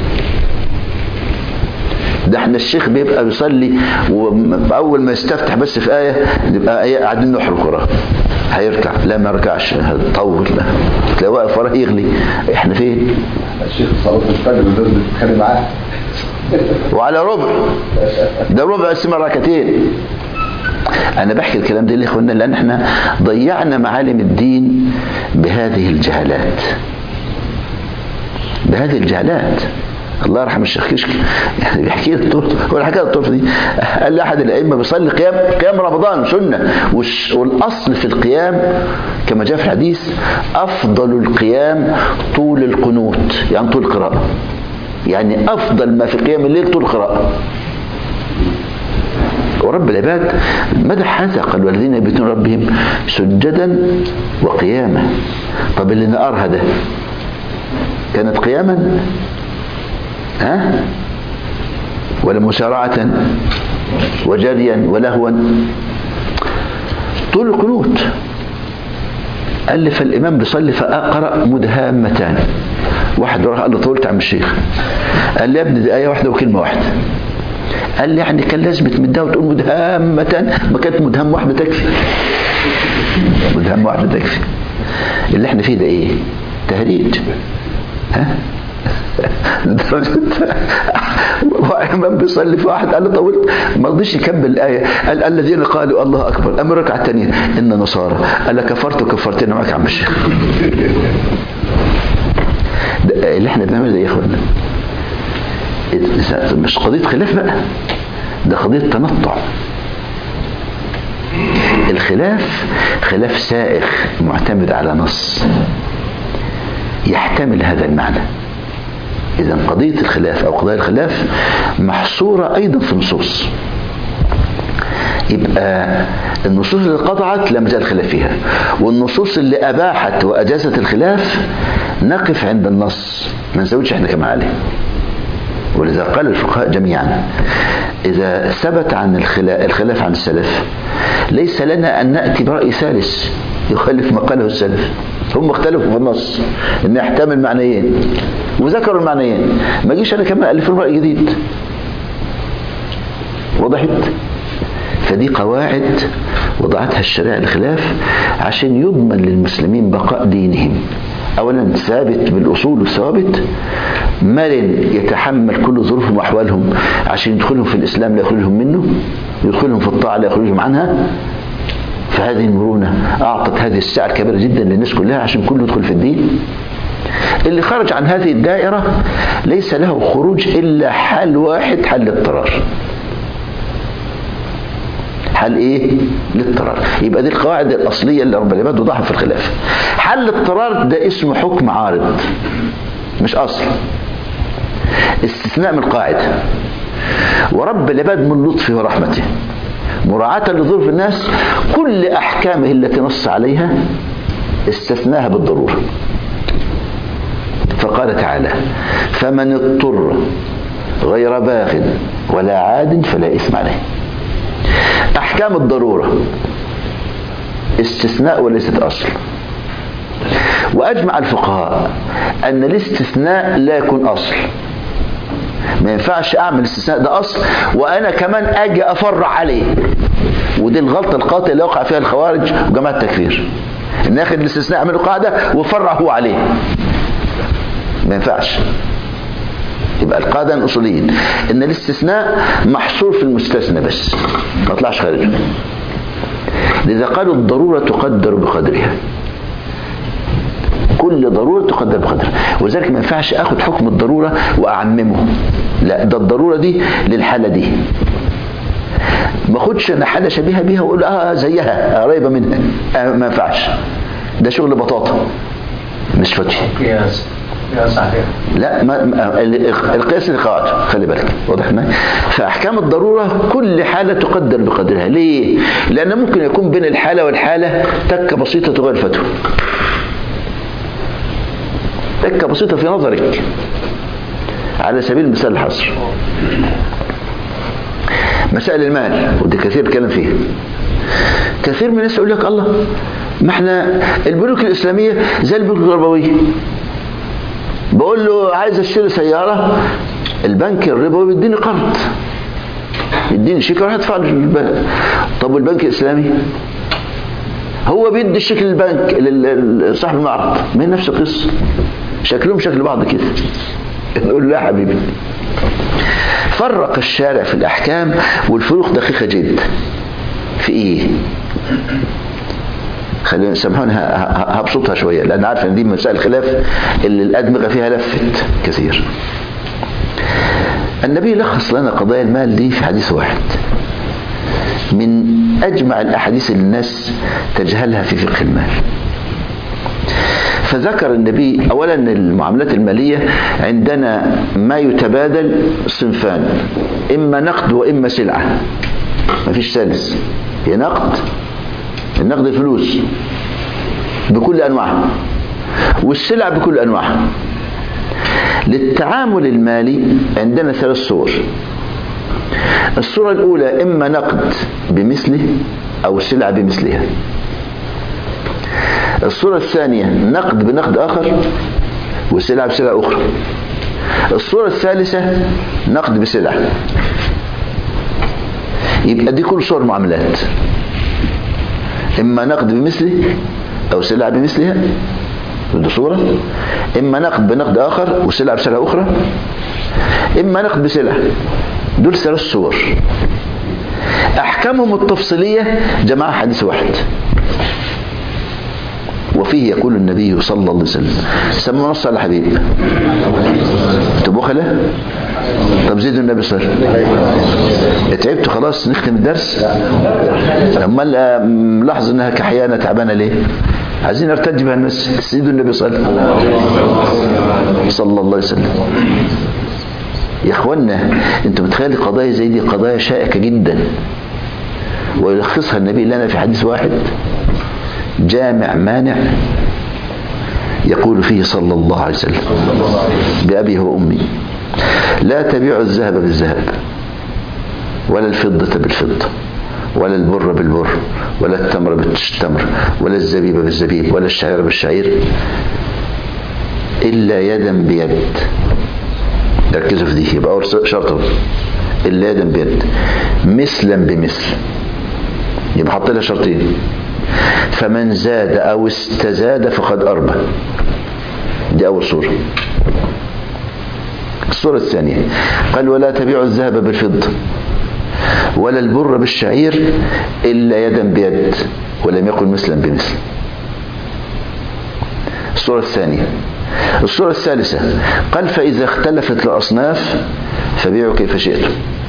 S3: ده احنا الشيخ بيبقى بيصلي وأول ما يستفتح بس في آية نبقى آية قاعدين نحرق وراه هيركع لا ما ركعش طول لا تلاقيه واقف وراه يغلي احنا فين؟
S2: الشيخ صلاة الفجر الناس بتتخانق معاه
S3: وعلى ربع ده ربع اسمه ركعتين انا بحكي الكلام ده ليه اخوانا لان احنا ضيعنا معالم الدين بهذه الجهالات بهذه الجهالات الله يرحم الشيخ كشك يعني بيحكي لي الطرف هو اللي حكى الطرف دي قال لي احد الائمه بيصلي قيام قيام رمضان سنه والاصل في القيام كما جاء في الحديث افضل القيام طول القنوت يعني طول القراءه يعني افضل ما في قيام الليل طول القراءه ورب العباد مدح هذا قال والذين يبيتون ربهم سجدا وقياما طب اللي نقرها ده كانت قياما ها ولا مسارعة وجريا ولهوا طول القنوت قال لي فالإمام بيصلي فأقرأ مدهامتان واحد راح قال له طولت عم الشيخ قال لي يا ابني دي آية واحدة وكلمة واحدة قال لي يعني كان لازم تمدها وتقول مدهامة ما كانت مدهام واحدة تكفي مدهام واحدة تكفي اللي احنا فيه ده ايه تهريج ها لدرجة وإمام بيصلي في واحد قال له طولت ما رضيش يكمل الآية قال الذين قالوا الله أكبر أما الركعة الثانية إن نصارى قال كفرت وكفرتنا معك يا عم الشيخ اللي احنا بنعمله ده يا اخوانا مش قضية خلاف بقى ده قضية تنطع الخلاف خلاف سائغ معتمد على نص يحتمل هذا المعنى إذا قضية الخلاف أو قضايا الخلاف محصورة أيضا في نصوص يبقى النصوص اللي قطعت لا مجال خلاف فيها والنصوص اللي أباحت وأجازت الخلاف نقف عند النص ما نزودش احنا كما عليه ولذا قال الفقهاء جميعا إذا ثبت عن الخلاف, الخلاف عن السلف ليس لنا أن نأتي برأي ثالث يخالف ما قاله السلف هم اختلفوا في النص ان يحتمل معنيين وذكروا المعنيين ما جيش انا كمان الف رأي جديد وضحت فدي قواعد وضعتها الشريعة الخلاف عشان يضمن للمسلمين بقاء دينهم أولا ثابت بالأصول والثوابت مرن يتحمل كل ظروفهم وأحوالهم عشان يدخلهم في الإسلام لا يخرجهم منه يدخلهم في الطاعة لا يخرجهم عنها فهذه المرونة أعطت هذه السعة الكبيرة جدا للناس كلها عشان كله يدخل في الدين اللي خرج عن هذه الدائرة ليس له خروج إلا حل واحد حل اضطرار حل ايه الاضطرار يبقى دي القواعد الاصليه اللي رب العباد وضعها في الخلاف حل الاضطرار ده اسمه حكم عارض مش اصل استثناء من القاعده ورب العباد من لطفه ورحمته مراعاة لظروف الناس كل أحكامه التي نص عليها استثناها بالضرورة فقال تعالى فمن اضطر غير باغ ولا عاد فلا إثم عليه أحكام الضرورة استثناء وليست أصل وأجمع الفقهاء أن الاستثناء لا يكون أصل ما ينفعش أعمل استثناء ده أصل وأنا كمان أجي أفرع عليه ودي الغلطة القاطئة اللي وقع فيها الخوارج وجماعة التكفير إن ياخد الاستثناء يعمله قاعدة وفرع هو عليه ما ينفعش يبقى القاعدة الأصوليين إن الاستثناء محصور في المستثنى بس ما طلعش خارجه لذا قالوا الضرورة تقدر بقدرها كل ضرورة تقدر بقدرها ولذلك ما ينفعش اخد حكم الضرورة واعممه لا ده الضرورة دي للحالة دي ما اخدش انا حالة شبيهة بيها واقول اه زيها قريبة منها آه ما ينفعش ده شغل بطاطا مش فتح
S4: قياس قياس عليها
S3: لا ما ما- القياس القواعد خلي بالك واضح معي فاحكام الضروره كل حاله تقدر بقدرها ليه لان ممكن يكون بين الحاله والحاله تكه بسيطه تغير الفتوى تكه بسيطه في نظرك على سبيل المثال الحصر مسائل المال ودي كثير كلام فيها كثير من الناس يقول لك الله ما احنا البنوك الاسلاميه زي البنوك الربويه بقول له عايز اشتري سياره البنك الربوي بيديني قرض يديني شيك اروح ادفع له البنك طب والبنك الاسلامي هو بيدي الشيك للبنك لل- لصاحب المعرض ما هي نفس القصه شكلهم شكل بعض كده نقول له لا يا حبيبي فرق الشارع في الاحكام والفروق دقيقه جدا في ايه خلينا سامحوني ه- ه- هبسطها شويه لان عارف ان دي مسائل خلاف اللي الادمغه فيها لفت كثير النبي لخص لنا قضايا المال دي في حديث واحد من اجمع الاحاديث اللي الناس تجهلها في فقه المال فذكر النبي اولا المعاملات الماليه عندنا ما يتبادل صنفان اما نقد واما سلعه ما فيش ثالث هي نقد النقد الفلوس بكل انواعها والسلع بكل انواعها للتعامل المالي عندنا ثلاث صور الصورة الأولى إما نقد بمثله أو سلعة بمثلها الصورة الثانية نقد بنقد آخر وسلعة بسلعة أخرى الصورة الثالثة نقد بسلعة يبقى دي كل صور معاملات إما نقد بمثله أو سلعة بمثلها ودي صورة إما نقد بنقد آخر وسلعة بسلعة أخرى إما نقد بسلعة دول ثلاث صور أحكامهم التفصيلية جماعة حديث واحد وفيه يقول النبي صلى الله عليه وسلم سمى نص على حبيب تبقوا خلا طب زيدوا النبي صلى الله عليه وسلم تعبتوا خلاص نختم الدرس امال آه، ملاحظ انها كحيانه تعبانه ليه عايزين نرتج بها الناس سيدوا النبي صلى الله عليه وسلم صلى الله عليه وسلم يا اخوانا انتوا متخيل قضايا زي دي قضايا شائكه جدا ويلخصها النبي لنا في حديث واحد جامع مانع يقول فيه صلى الله عليه وسلم بأبي وأمي لا تبيع الذهب بالذهب ولا الفضة بالفضة ولا البر بالبر ولا التمر بالتمر ولا الزبيب بالزبيب ولا الشعير بالشعير إلا يدا بيد ركزوا في دي يبقى أول شرط أهو. إلا يدا بيد مثلا بمثل يبقى حط لها شرطين فمن زاد أو استزاد فقد أربى دي أول صورة الصورة الثانية قال ولا تبيعوا الذهب بالفضة ولا البر بالشعير إلا يدا بيد ولم يقل مثلا بمثل الصورة الثانية الصورة الثالثة قال فإذا اختلفت الأصناف فبيعوا كيف شئتم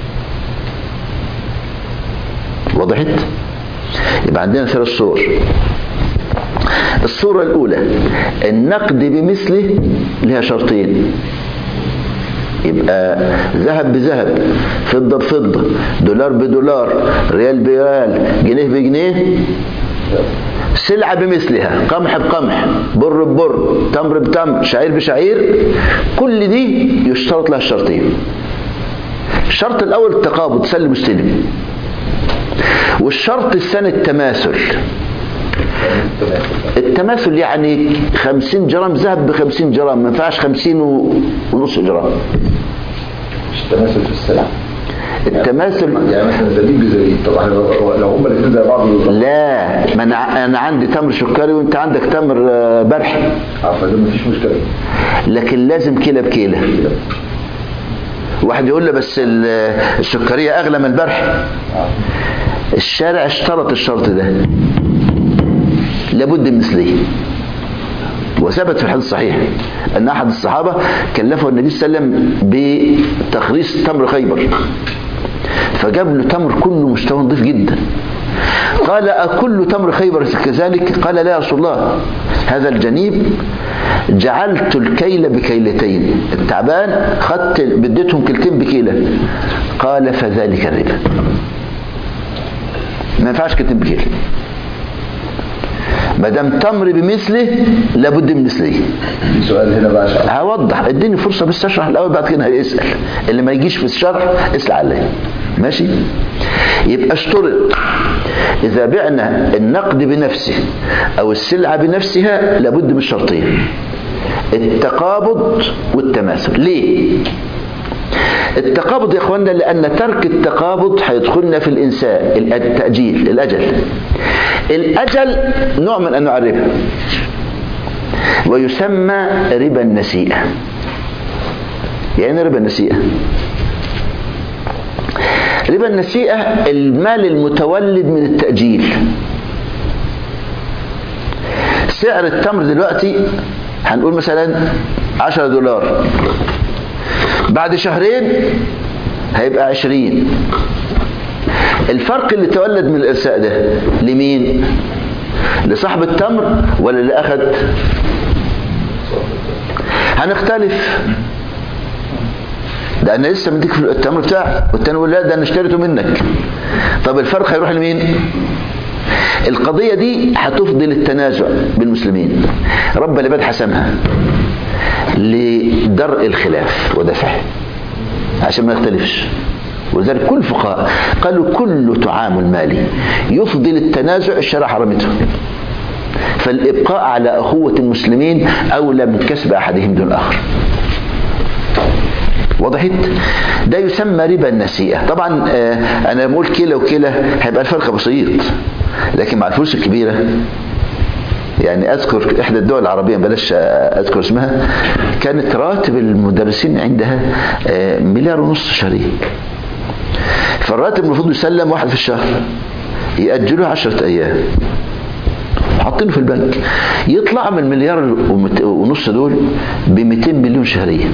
S3: وضحت يبقى عندنا ثلاث صور الصورة الأولى النقد بمثله لها شرطين يبقى ذهب بذهب فضة بفضة دولار بدولار ريال بريال جنيه بجنيه سلعة بمثلها قمح بقمح بر ببر تمر بتمر شعير بشعير كل دي يشترط لها الشرطين الشرط الأول التقابض سلم واستلم والشرط الثاني التماثل التماثل يعني خمسين جرام ذهب بخمسين جرام ما ينفعش خمسين ونص جرام
S2: مش تماثل في السلع
S3: التماثل
S2: يعني مثلا زبيب بزبيب طبعا لو لو هما الاثنين زي بعض
S3: لا ما انا انا عندي تمر سكري وانت عندك تمر آه، برحي
S2: عارفه ده مفيش مشكله
S3: لكن لازم كيلة بكيلة واحد يقول له بس ال- السكرية اغلى من البرح الشارع اشترط الشرط ده لابد من مثليه وثبت في الحديث الصحيح ان احد الصحابه كلفه النبي صلى الله عليه وسلم بتخريص تمر خيبر فجاب له تمر كله مستوى نظيف جدا قال أكل تمر خيبر كذلك قال لا يا رسول الله هذا الجنيب جعلت الكيل بكيلتين التعبان خدت بديتهم كيلتين بكيلة قال فذلك الربا ما ينفعش كيلتين بكيلة ما دام تمر بمثله لابد من مثله
S2: في سؤال هنا بقى عشان
S3: هوضح اديني فرصه بس اشرح الاول بعد كده هيسال اللي ما يجيش في الشرح اسال عليه ماشي يبقى اشترط اذا بعنا النقد بنفسه او السلعه بنفسها لابد من شرطين التقابض والتماثل ليه التقابض يا اخوانا لان ترك التقابض هيدخلنا في الانساء التاجيل الاجل الاجل نوع من انواع الربا ويسمى ربا النسيئة يعني ربا النسيئة ربا النسيئة المال المتولد من التأجيل سعر التمر دلوقتي هنقول مثلا 10 دولار بعد شهرين هيبقى 20 الفرق اللي تولد من الإرساء ده لمين؟ لصاحب التمر ولا اللي أخذ؟ هنختلف ده انا لسه مديك التمر بتاعك والتاني يقول لا ده انا اشتريته منك طب الفرق هيروح لمين القضية دي هتفضل التنازع بالمسلمين رب العباد حسمها لدرء الخلاف ودفعه عشان ما يختلفش ولذلك كل الفقهاء قالوا كل تعامل مالي يفضل التنازع الشرع حرمته فالإبقاء على أخوة المسلمين أولى من كسب أحدهم دون الآخر وضحت ده يسمى ربا النسيئة طبعا آه، أنا بقول كيلة وكيلة هيبقى الفرق بسيط لكن مع الفلوس الكبيرة يعني أذكر إحدى الدول العربية بلاش آه، أذكر اسمها كانت راتب المدرسين عندها آه، مليار ونص شهريا فالراتب المفروض يسلم واحد في الشهر يأجلوه عشرة أيام حاطينه في البنك يطلع من المليار ومت- ونص دول ب 200 مليون شهريا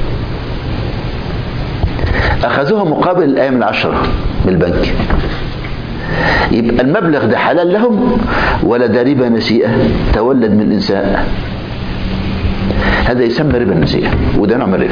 S3: اخذوها مقابل الايام العشرة من البنك يبقى المبلغ ده حلال لهم ولا ده ربا نسيئة تولد من الإنسان هذا يسمى ربا النسيئة وده نوع من الربا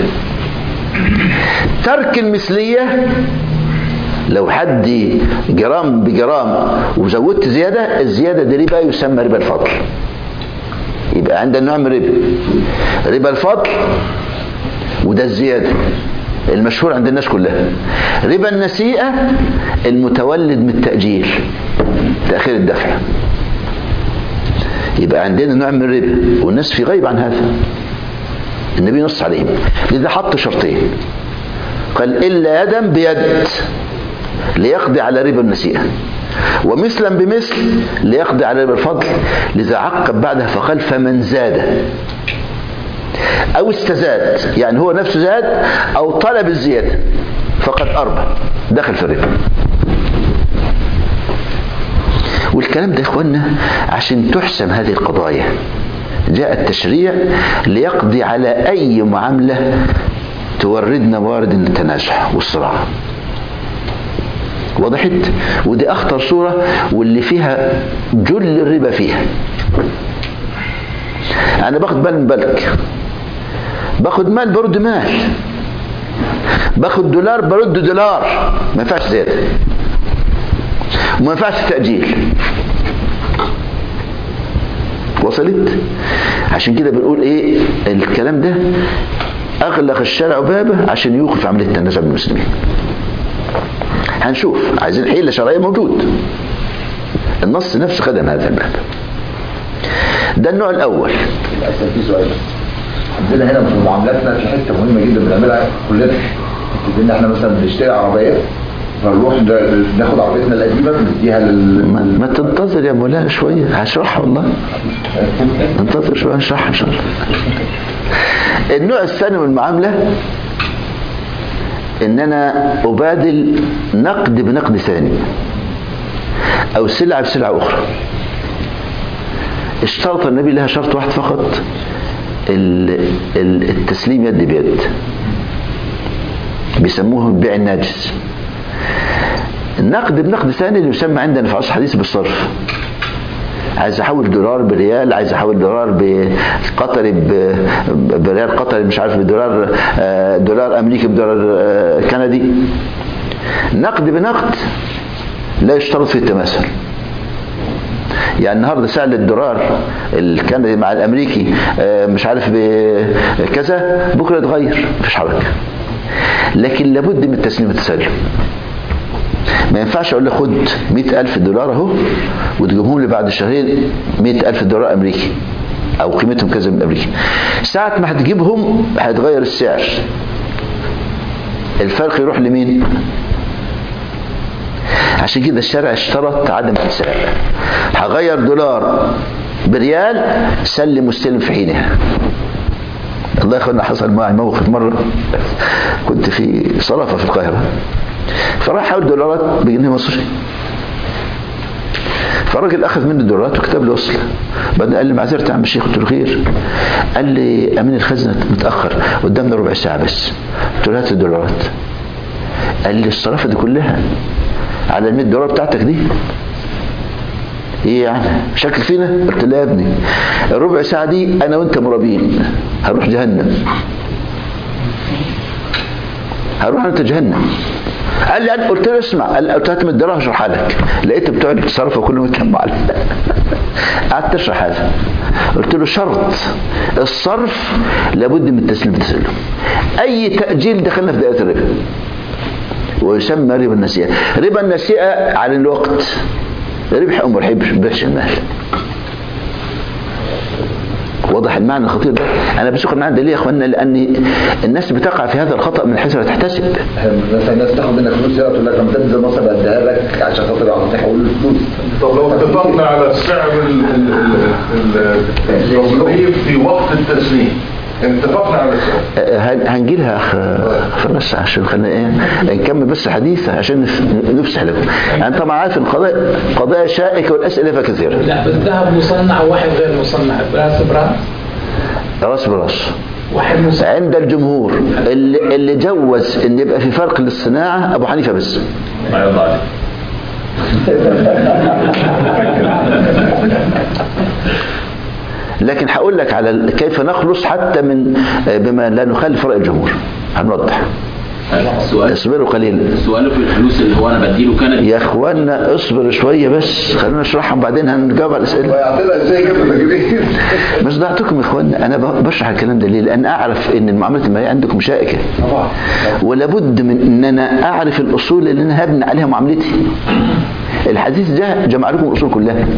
S3: ترك المثلية لو حد جرام بجرام وزودت زيادة الزيادة دي ربا يسمى ربا الفضل يبقى عندنا نوع من الربا ربا الفضل وده الزيادة المشهور عند الناس كلها ربا النسيئة المتولد من التأجيل تأخير الدفع يبقى عندنا نوع من الربا والناس في غيب عن هذا النبي نص عليهم لذا حط شرطين قال إلا يدا بيد ليقضي على ربا النسيئة ومثلا بمثل ليقضي على ربا الفضل لذا عقب بعدها فقال فمن زاد أو استزاد يعني هو نفسه زاد أو طلب الزيادة فقد أربى دخل في الربا والكلام ده يا اخوانا عشان تحسم هذه القضايا جاء التشريع ليقضي على أي معاملة توردنا موارد التنازع والصراع وضحت ودي أخطر صورة واللي فيها جل الربا فيها أنا باخد مال من بلك باخد مال برد مال باخد دولار برد دولار ما ينفعش زيادة وما ينفعش تأجيل وصلت عشان كده بنقول ايه الكلام ده اغلق الشارع بابه عشان يوقف عمليه التنازع بين المسلمين هنشوف عايزين حيله شرعيه موجود النص نفسه خدم هذا الباب ده النوع الاول
S2: للاسف في سؤال بس عندنا هنا في معاملاتنا في حته مهمه جدا بنعملها كلنا ان احنا مثلا بنشتري عربيه فنروح ن- ناخد عربيتنا القديمه نديها لل
S3: ما, ما تنتظر يا مولانا شويه هشرحها والله انتظر شويه هشرحها ان شاء الله النوع الثاني من المعامله ان انا ابادل نقد بنقد ثاني او سلعه بسلعه اخرى اشترط النبي لها شرط واحد فقط ال- ال- التسليم يد بيد بيسموه البيع الناجز النقد بنقد ثاني اللي يسمى عندنا في عصر الحديث بالصرف عايز احول دولار بريال عايز احول دولار بقطري ب- بريال قطري مش عارف بدولار آه، دولار امريكي بدولار آه، كندي نقد بنقد لا يشترط فيه التماثل يعني النهارده سعر الدولار الكندي مع الامريكي آه، مش عارف بكذا بكره يتغير مفيش حركه لكن لابد من تسليم التسلم ما ينفعش اقول له خد 100000 دولار اهو وتجيبهم لي بعد شهرين 100000 دولار امريكي او قيمتهم كذا من امريكا ساعة ما هتجيبهم هيتغير السعر الفرق يروح لمين عشان كده الشارع اشترط عدم السعر هغير دولار بريال سلم واستلم في حينها الله يخلنا حصل معي موقف مرة كنت في صرافة في القاهرة فراح حول دولارات بجنيه مصري فالراجل اخذ مني الدولارات وكتب لي وصل بعدين قال لي معذرة يا عم الشيخ قلت له خير قال لي امين الخزنه متاخر قدامنا ربع ساعه بس قلت له هات الدولارات قال لي الصرافه دي كلها على ال 100 دولار بتاعتك دي ايه يعني شكل فينا قلت له يا ابني الربع ساعه دي انا وانت مرابين هنروح جهنم هروح انت جهنم قال لي أنا قلت له اسمع قال لي قلت له هات من الدراهم اشرحها لك لقيت بتوع التصرف كله متجمع علي قعدت اشرح هذا قلت له شرط الصرف لابد من تسليم التسلم اي تاجيل دخلنا في دائره الربا ويسمى ربا النسيئه ربا النسيئه على الوقت ربح او ما ربحش المال واضح المعنى الخطير ده انا بسوق المعنى ده ليه يا اخوانا لان الناس بتقع في هذا الخطا من حيث لا تحتسب
S2: مثلا الناس تاخد منك فلوس هنا تقول لك لما تنزل مصر بديها لك عشان خاطر اعرف تحول الفلوس
S5: طب لو اتفقنا على السعر ال- ال- ال- ال- التصريف في وقت التسليم اتفقنا على السعر
S3: هن- هنجي لها اخ فراس عشان خلينا ايه نكمل بس حديث عشان نف- نفسح لكم انا طبعا عارف القضايا قضايا شائكه والاسئله فيها كثيره
S6: لا بس ذهب مصنع وواحد غير مصنع براس براس
S3: راس براس
S6: واحد مصنع
S3: عند الجمهور اللي, اللي جوز ان يبقى في فرق للصناعه ابو حنيفه بس
S5: ما يرضى عليك
S3: لكن هقول لك على ال- كيف نخلص حتى من بما لا نخالف راي الجمهور هنوضح
S7: السؤال
S3: اصبروا قليلا
S7: السؤال في الفلوس اللي هو انا بديله كندي
S3: يا اخوانا اصبر شويه بس خلينا نشرحهم بعدين هنجاوب على الاسئله
S2: ويعطينا ازاي كده فاكرين
S3: مش ضعتكم يا اخوانا انا ب- بشرح الكلام ده ليه لان اعرف ان المعاملات الماليه عندكم شائكه
S2: طبعا
S3: ولابد من ان انا اعرف الاصول اللي انا هبني عليها معاملتي الحديث ده جمع لكم الاصول كلها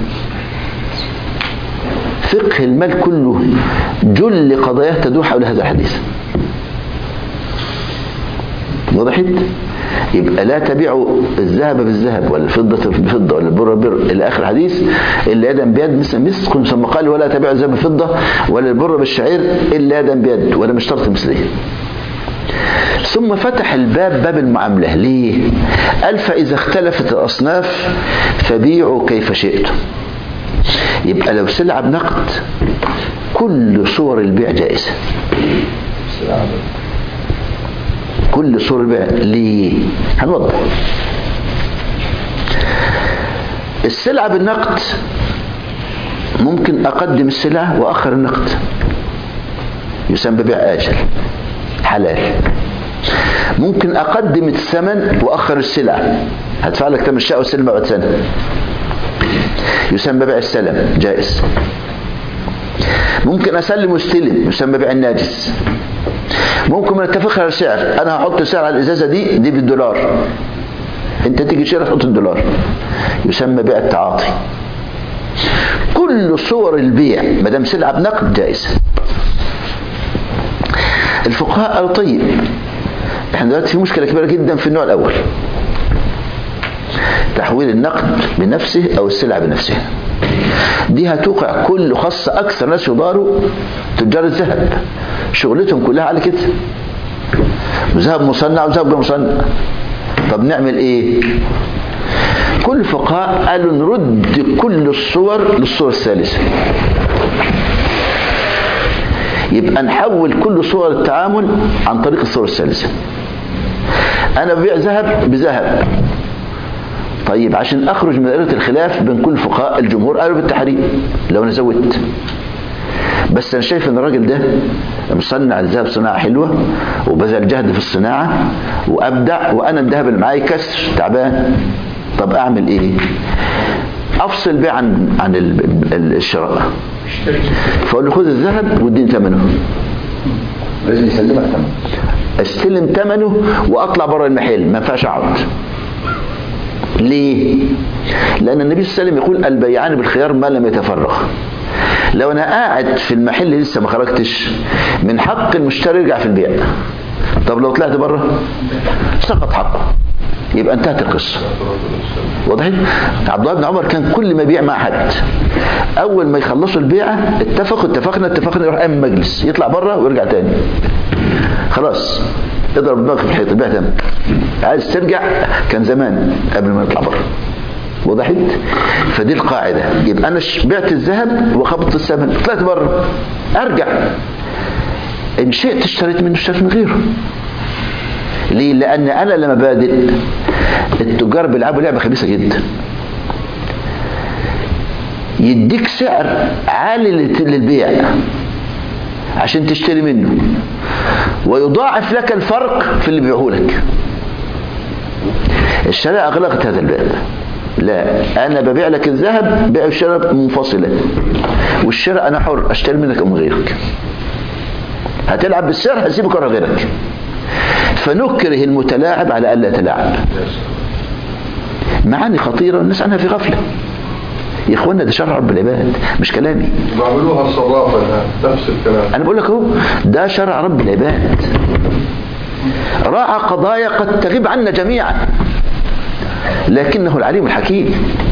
S3: فقه المال كله جل قضاياه تدور حول هذا الحديث وضحت يبقى لا تبيعوا الذهب بالذهب ولا الفضة بفضة ولا البر ببر إلى آخر الحديث إلا يدا بيد مثل مثل ثم قال ولا تبيعوا الذهب بفضة ولا البر بالشعير إلا يدا بيد ولا مش شرط مثليه ثم فتح الباب باب المعاملة ليه قال فإذا اختلفت الأصناف فبيعوا كيف شئتم يبقى لو سلعة بنقد كل صور البيع جائزة كل صور البيع ليه هنوضح السلعة بالنقد ممكن أقدم السلعة وأخر النقد يسمى بيع آجل حلال ممكن أقدم الثمن وأخر السلعة هدفع لك ثمن الشقة والسلم بعد سنة يسمى بيع السلم جائز ممكن أسلم واستلم يسمى بيع الناجز ممكن ما نتفق على سعر أنا هحط سعر على الإزازة دي دي بالدولار أنت تيجي تشتري تحط الدولار يسمى بيع التعاطي كل صور البيع ما دام سلعة بنقد جائزة الفقهاء قالوا طيب احنا دلوقتي في مشكلة كبيرة جدا في النوع الأول تحويل النقد بنفسه أو السلعة بنفسها دي هتوقع كل خاصة أكثر ناس يضاروا تجار الذهب شغلتهم كلها على كده ذهب مصنع وذهب غير مصنع طب نعمل ايه كل الفقهاء قالوا نرد كل الصور للصورة الثالثة يبقى نحول كل صور التعامل عن طريق الصورة الثالثة انا ببيع ذهب بذهب طيب عشان اخرج من دائره الخلاف بين كل فقهاء الجمهور قالوا بالتحريم لو انا زودت بس انا شايف ان الراجل ده مصنع الذهب صناعه حلوه وبذل جهد في الصناعه وابدع وانا الذهب اللي معايا كسر تعبان طب اعمل ايه افصل بيه عن عن ال- ال- الشراء فاقول له خد الذهب واديني ثمنه
S2: لازم يسلمك تمام
S3: استلم ثمنه واطلع بره المحل ما ينفعش اقعد ليه لان النبي صلى الله عليه وسلم يقول البيعان بالخيار ما لم يتفرغ لو انا قاعد في المحل لسه ما خرجتش من حق المشتري يرجع في البيع طب لو طلعت بره سقط حقه يبقى انتهت القصه واضح عبد الله بن عمر كان كل ما يبيع مع حد اول ما يخلصوا البيعه اتفقوا اتفقنا اتفقنا يروح قايم المجلس يطلع بره ويرجع تاني خلاص اضرب دماغك في الحيط البيع تاني عايز ترجع كان زمان قبل ما نطلع بره وضحت فدي القاعده يبقى انا ش- بعت الذهب وخبطت الثمن طلعت بره ارجع ان شئت اشتريت منه اشتريت من غيره ليه لان انا لما بادئ التجار بيلعبوا لعبه خبيثه جدا يديك سعر عالي للت- للبيع عشان تشتري منه ويضاعف لك الفرق في اللي بيعه لك الشريعه اغلقت هذا الباب لا انا ببيع لك الذهب بيع والشراء منفصله والشراء انا حر اشتري منك او من غيرك هتلعب بالسعر هسيبك ورا غيرك فنكره المتلاعب على الا يتلاعب معاني خطيره والناس عنها في غفله يا اخوانا ده شرع رب العباد مش كلامي
S5: بعملوها صرافة الآن نفس الكلام
S3: انا بقول لك اهو ده شرع رب العباد راعى قضايا قد تغيب عنا جميعا لكنه العليم الحكيم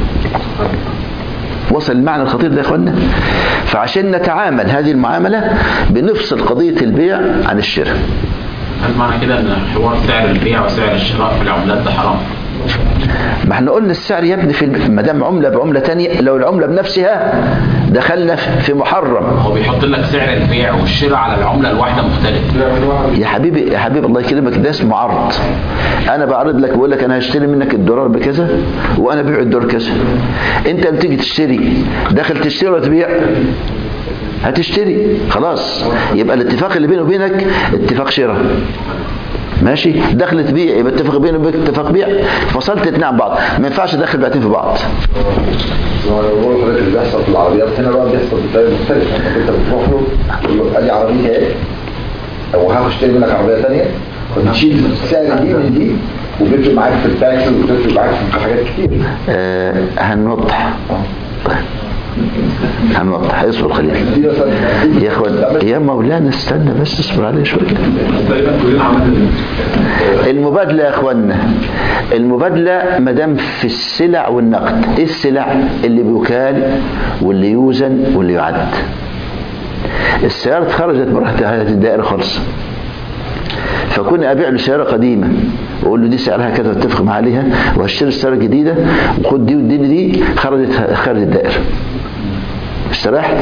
S3: وصل المعنى الخطير ده يا اخوانا فعشان نتعامل هذه المعامله بنفصل قضيه البيع عن الشراء
S7: هل معنى كده ان حوار سعر البيع وسعر الشراء في العملات ده حرام؟
S3: ما احنا قلنا السعر يا ابني في ما دام عمله بعمله تانية لو العمله بنفسها دخلنا في محرم
S7: هو بيحط لك سعر البيع والشراء على العمله الواحده مختلف
S3: يا حبيبي يا حبيبي الله يكرمك ده اسمه عرض انا بعرض لك بقول لك انا هشتري منك الدولار بكذا وانا ببيع الدولار كذا انت لما تيجي تشتري داخل تشتري ولا تبيع هتشتري خلاص يبقى الاتفاق اللي بيني وبينك اتفاق شراء ماشي دخل تبيع يبقى اتفاق بيني وبينك اتفاق بيع فصلت اتنين عن بعض ما ينفعش ادخل بيعتين في بعض
S2: هو بقول لحضرتك اللي بيحصل في العربيات هنا بقى بيحصل بطريقه مختلفه انك انت بتروح له تقول له ادي عربيه ايه او هشتري منك عربيه ثانيه فبتشيل سعر دي من دي وبيفرق معاك في التاكسي وبيفرق معاك في حاجات كتير
S3: آه هنوضح طيب هنوضح اصبر خليل
S2: دي مثلا
S3: يا اخوان يا مولانا استنى بس اصبر عليه شويه
S5: تقريبا كلنا عملنا
S3: المبادله يا اخوانا المبادله ما دام في السلع والنقد ايه السلع اللي بيكال واللي يوزن واللي يعد السيارة خرجت من هذه الدائرة خالص فكون ابيع له سياره قديمه واقول له دي سعرها كذا واتفق معاه عليها وهشتري السياره الجديده وخد دي واديني دي خرجت خارج الدائره استريحت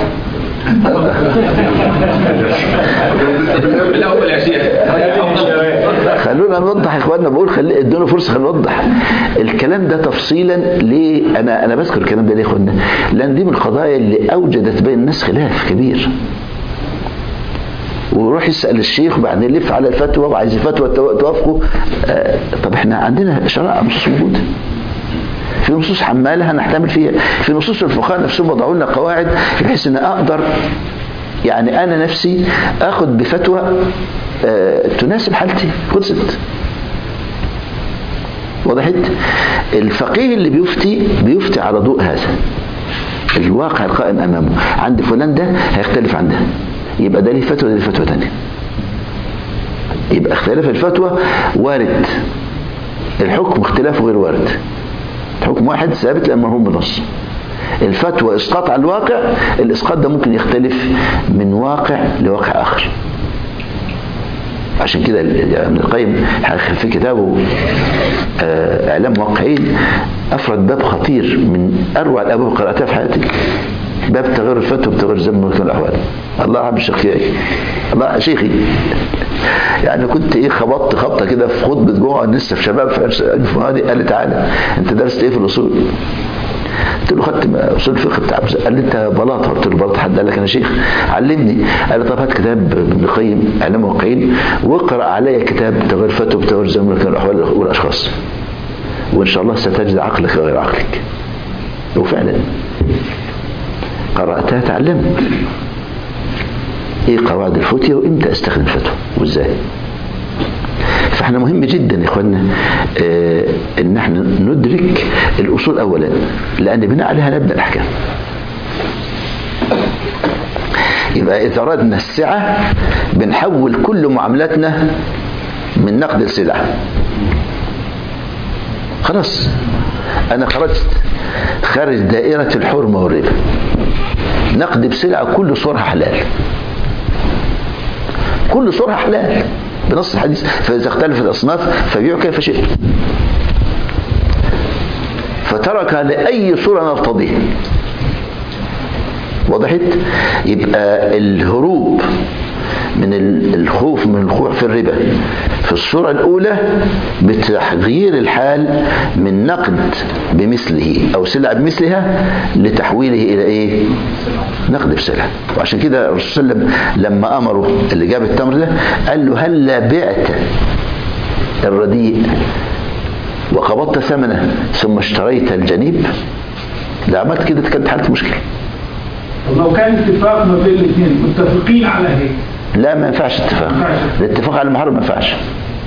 S7: الاول يا شيخ
S3: خلونا نوضح يا اخواننا بقول خلي ادونا فرصه خلينا نوضح الكلام ده تفصيلا ليه انا انا بذكر الكلام ده ليه يا اخواننا لان دي من القضايا اللي اوجدت بين الناس خلاف كبير ويروح يسال الشيخ وبعدين يلف على الفتوى وعايز الفتوى تو- توافقه آه طب احنا عندنا شرائع نصوص موجوده في نصوص حماله هنحتمل فيها في نصوص الفقهاء نفسهم وضعوا لنا قواعد بحيث ان اقدر يعني انا نفسي اخد بفتوى آه، تناسب حالتي خلصت وضحت الفقيه اللي بيفتي بيفتي على ضوء هذا الواقع القائم امامه عند فلان ده هيختلف عن ده يبقى ده ليه فتوى ده ليه فتوى تانية يبقى اختلاف الفتوى وارد الحكم اختلافه غير وارد حكم واحد ثابت لأنه مرهون بنص الفتوى اسقاط على الواقع الاسقاط ده ممكن يختلف من واقع لواقع اخر عشان كده ابن القيم في كتابه آه، اعلام موقعين افرد باب خطير من اروع الابواب اللي قراتها في حياتي باب تغير الفتوى بتغير زمن ملك الاحوال الله يرحم الشيخ ياي الله شيخي يعني كنت ايه خبطت خبطه كده في خطبه جمعه لسه في شباب في فؤادي قال لي تعالى انت درست ايه في الاصول؟ قلت له خدت اصول الفقه بتاع قال لي انت بلاطه قلت له بلاطه حد قال لك انا شيخ علمني قال لي طب هات كتاب ابن القيم اعلام موقعين واقرا علي كتاب تغير فتوى بتغير زمن الاحوال والاشخاص وان شاء الله ستجد عقلك غير عقلك وفعلا قراتها تعلمت ايه قواعد الفتية وامتى استخدم الفتوى وازاي فاحنا مهم جدا يا اخوانا اه ان احنا ندرك الاصول اولا لان بناء عليها نبدا الاحكام يبقى اذا اردنا السعه بنحول كل معاملاتنا من نقد السلعه خلاص انا خرجت خارج دائره الحرمه والربا نقد بسلعه كل صورها حلال كل صورها حلال بنص الحديث فإذا اختلفت الأصناف فبيعوا كيف شئت فترك لأي صورة نرتضيها وضحت يبقى الهروب من الخوف من الوقوع في الربا في الصورة الأولى بتغيير الحال من نقد بمثله أو سلعة بمثلها لتحويله إلى إيه؟ نقد بسلعة وعشان كده الرسول صلى الله عليه وسلم لما أمره اللي جاب التمر ده قال له هلا بعت الرديء وقبضت ثمنه ثم اشتريت الجنيب لو عملت كده كانت حالة مشكلة
S6: لو كان اتفاق ما بين الاثنين متفقين على هيك
S3: لا ما ينفعش اتفاق الاتفاق على المحرم ما ينفعش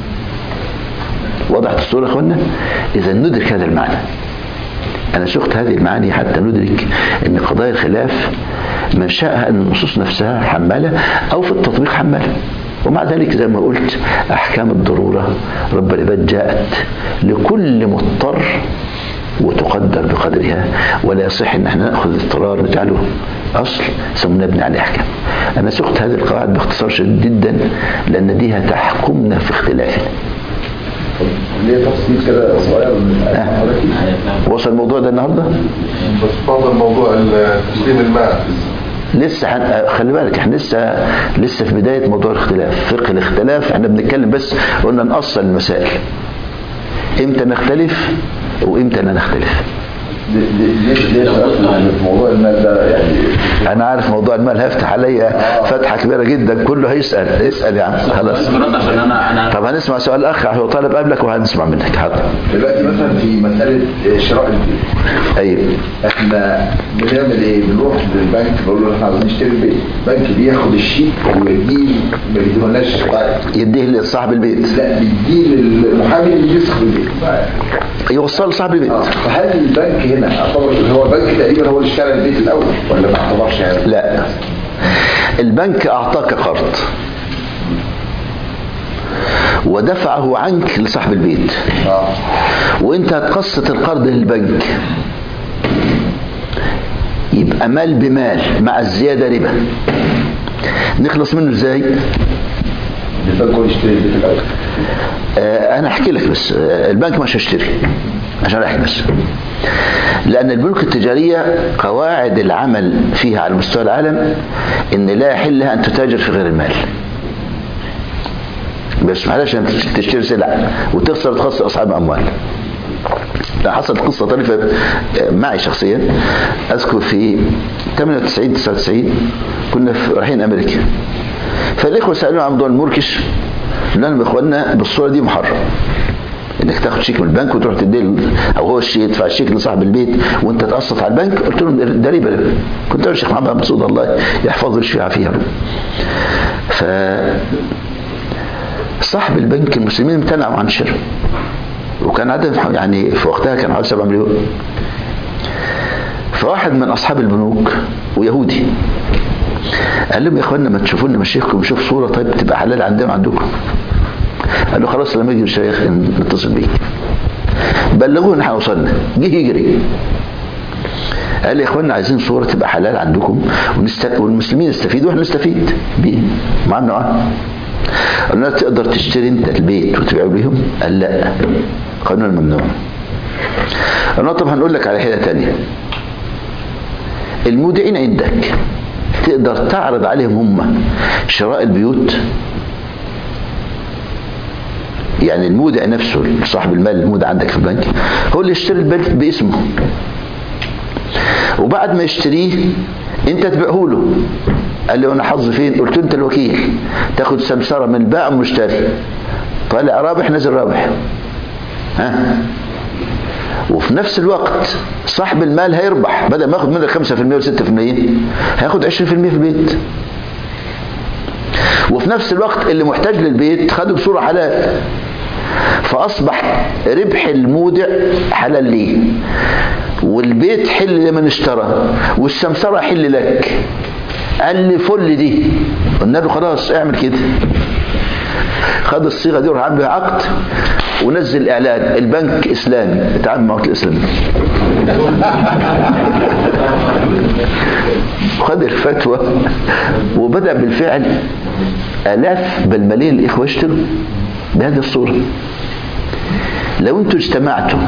S3: وضحت الصورة يا اخوانا اذا ندرك هذا المعنى انا سقت هذه المعاني حتى ندرك ان قضايا الخلاف منشأها ان النصوص نفسها حمالة او في التطبيق حمالة ومع ذلك زي ما قلت احكام الضرورة رب العباد جاءت لكل مضطر وتقدر بقدرها ولا يصح ان احنا ناخذ الاضطرار نجعله اصل ثم نبني عليه احكام انا سقت هذه القواعد باختصار شديد جدا لان دي هتحكمنا في اختلافنا
S2: ليه تفصيل كده صغير من
S3: آه. وصل الموضوع ده النهارده
S5: بس فاضل موضوع تسليم الماء
S3: لسه حن... خلي بالك احنا لسه لسه في بدايه موضوع الاختلاف فقه الاختلاف احنا بنتكلم بس قلنا نأصل المسائل امتى نختلف وامتى لا نختلف
S2: ليه ليه سألت في موضوع المال ده يعني
S3: انا عارف موضوع المال هيفتح عليا فتحه كبيره جدا كله هيسال اسال يا عم خلاص
S7: برد عشان انا انا
S3: طب هنسمع سؤال الاخ هو طالب قبلك وهنسمع منك حاضر
S2: دلوقتي مثلا في مسألة شراء البيت
S3: ايوه
S2: احنا بنعمل ايه بنروح للبنك بقول له احنا عايزين نشتري البيت البنك بياخد الشيك ويديه ما بيديهولناش
S3: يديه لصاحب البيت
S2: لا بيديه للمحامي اللي بيسخ البيت
S3: يوصل صاحب البيت
S2: آه. فهل البنك هنا اعتبر هو البنك تقريبا هو اللي اشترى البيت الاول ولا ما اعتبرش يعني؟
S3: لا البنك أعطاك قرض ودفعه عنك لصاحب البيت
S2: اه
S3: وانت هتقسط القرض للبنك يبقى مال بمال مع الزيادة ربا نخلص منه ازاي
S2: البنك هو اللي اشتري البيت الاول
S3: آه انا احكي لك بس آه البنك مش هيشتري عشان احكي بس لان البنوك التجارية قواعد العمل فيها على مستوى العالم ان لا يحل لها ان تتاجر في غير المال بس معلش ان تشتري سلع وتخسر تخسر اصحاب اموال ده حصلت قصة طريفة معي شخصيا أذكر في 98 99 كنا في رايحين أمريكا فالإخوة سألونا عن موضوع الموركش قلنا لهم يا إخواننا بالصورة دي محرم انك تاخد شيك من البنك وتروح تديه ل- او هو الشيك يدفع الشيك لصاحب البيت وانت تقسط على البنك قلت لهم ده ربا ربا كنت انا الشيخ محمد مسعود الله يحفظه ويشفي عافيه ف صاحب البنك المسلمين امتنعوا عن الشراء وكان عدد يعني في وقتها كان حوالي 7 مليون فواحد من اصحاب البنوك ويهودي قال لهم يا اخوانا ما تشوفوا لنا مشايخكم نشوف صوره طيب تبقى حلال عندنا وعندكم قال له خلاص لما يجي الشيخ نتصل بيك بلغوه ان احنا وصلنا جه يجري قال لي يا اخوانا عايزين صوره تبقى حلال عندكم ونست... والمسلمين يستفيدوا واحنا نستفيد بيه معانا معاه قلنا له تقدر تشتري انت البيت وتبيعه ليهم قال لا قانون ممنوع قلنا له طب هنقول لك على حاجه تانية المودعين عندك تقدر تعرض عليهم هم شراء البيوت يعني المودع نفسه صاحب المال المودع عندك في البنك هو اللي يشتري البيت باسمه وبعد ما يشتريه انت تبيعه له قال لي وانا حظي فين قلت له انت الوكيل تاخد سمسره من البائع والمشتري طالع رابح نزل رابح ها وفي نفس الوقت صاحب المال هيربح بدل ما ياخد منك 5% ولا 6% هياخد 20% في البيت وفي نفس الوقت اللي محتاج للبيت خده بصورة حلال فأصبح ربح المودع حلال ليه والبيت حل لمن اشترى والسمسرة حل لك قال لي فل دي قلنا له خلاص اعمل كده خد الصيغة دي وراح عامل بيها عقد ونزل اعلان البنك اسلامي اتعامل مع الوكيل الاسلامي خد الفتوى وبدأ بالفعل آلاف بل ملايين الإخوة يشتروا بهذه الصورة لو انتوا اجتمعتوا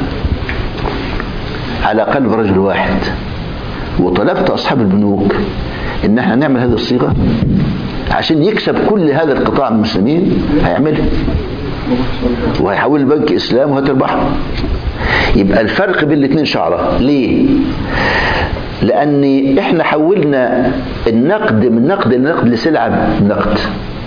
S3: على قلب رجل واحد وطلبت أصحاب البنوك إن احنا نعمل هذه الصيغة عشان يكسب كل هذا القطاع من المسلمين هيعملها وهيحول البنك إسلام وهتربحه يبقى الفرق بين الاثنين شعرة ليه لأن احنا حولنا النقد من نقد لنقد لسلعة نقد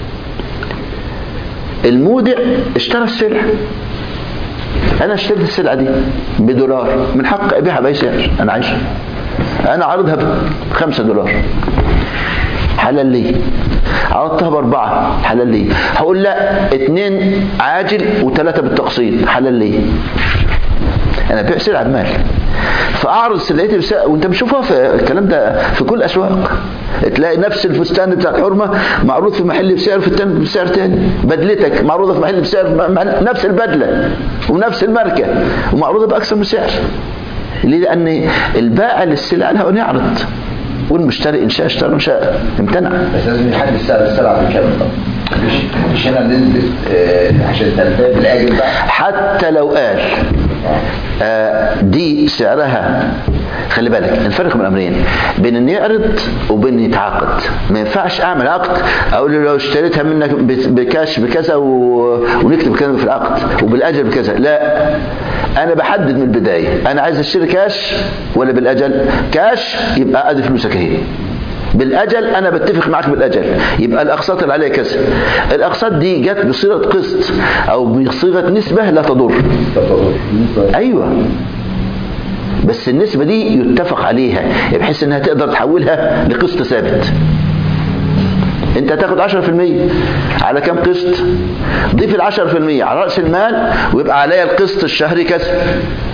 S3: المودع اشترى السلعة انا اشتريت السلعة دي بدولار من حق ابيعها باي سعر انا عايشها انا عارضها بخمسة دولار حلال لي عرضتها باربعة حلال لي هقول لا اتنين عاجل وثلاثة بالتقسيط حلال لي انا ببيع سلعة بمال فاعرض سلعتي بسعر وانت بتشوفها في الكلام ده في كل الاسواق تلاقي نفس الفستان بتاع الحرمه معروض في محل بسعر في التاني بسعر تاني بدلتك معروضه في محل بسعر محل نفس البدله ونفس الماركه ومعروضه باكثر من سعر ليه لان البائع للسلع له ان يعرض والمشتري ان شاء اشترى وان شاء امتنع
S2: بس لازم يحدد سعر السلعة بالكامل طبعا مش مش هنا نسبة آه، عشان تنتهي بالآجل بقى
S3: حتى لو قال آه، دي سعرها خلي بالك الفرق بين امرين بين ان يعرض وبين يتعاقد ما ينفعش اعمل عقد اقول له لو اشتريتها منك ب- بكاش بكذا و... ونكتب كذا في العقد وبالاجل بكذا لا انا بحدد من البدايه انا عايز اشتري كاش ولا بالاجل كاش يبقى ادي فلوسك اهي بالاجل انا بتفق معاك بالاجل يبقى الاقساط اللي عليها كذا الاقساط دي جت بصيغه قسط او بصيغه نسبه لا تضر ايوه بس النسبة دي يتفق عليها بحيث انها تقدر تحولها لقسط ثابت انت هتاخد 10% على كام قسط ضيف ال 10% على راس المال ويبقى عليا القسط الشهري كذا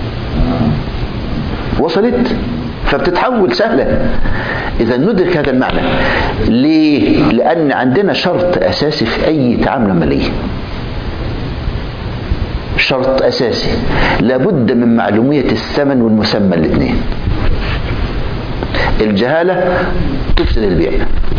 S3: وصلت فبتتحول سهلة إذا ندرك هذا المعنى ليه؟ لأن عندنا شرط أساسي في أي تعامل مالية شرط أساسي لابد من معلومية الثمن والمسمى الاثنين الجهالة تفسد البيع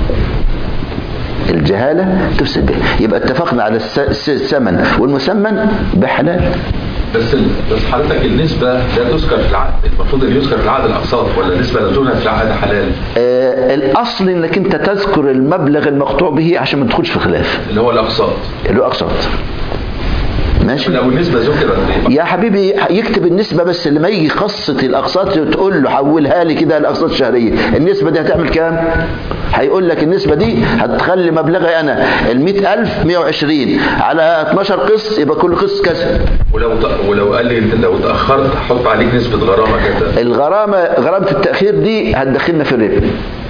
S3: الجهالة تفسد البيع يبقى اتفقنا على الس- الس- الثمن والمسمى بحلال
S8: بس ال... بس حضرتك النسبة لا تذكر في العقد المفروض اللي يذكر في العقد الأقساط ولا النسبة لا تذكر في العقد حلال
S3: آه الأصل إنك أنت تذكر المبلغ المقطوع به عشان ما تدخلش في خلاف
S8: اللي هو الأقساط
S3: اللي هو أقساط ماشي
S8: لو النسبة ذكرت ليه؟
S3: يا حبيبي يكتب النسبة بس لما يجي قصة الأقساط تقول له حولها لي كده الأقساط الشهرية النسبة دي هتعمل كام؟ هيقول لك النسبة دي هتخلي مبلغي أنا ال 100000 120 على 12 قسط يبقى كل قسط كذا
S8: ولو ت... ولو قال لي لو اتأخرت هحط عليك نسبة غرامة كده
S3: الغرامة غرامة التأخير دي هتدخلنا في الربا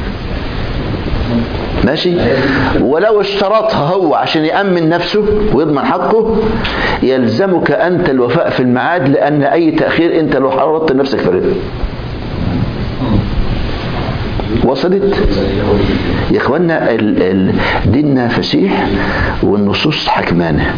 S3: ماشي ولو اشترطها هو عشان يأمن نفسه ويضمن حقه يلزمك أنت الوفاء في الميعاد لأن أي تأخير أنت لو حرضت نفسك في الربا وصلت يا اخوانا ال- ال- ديننا فسيح والنصوص حكمانه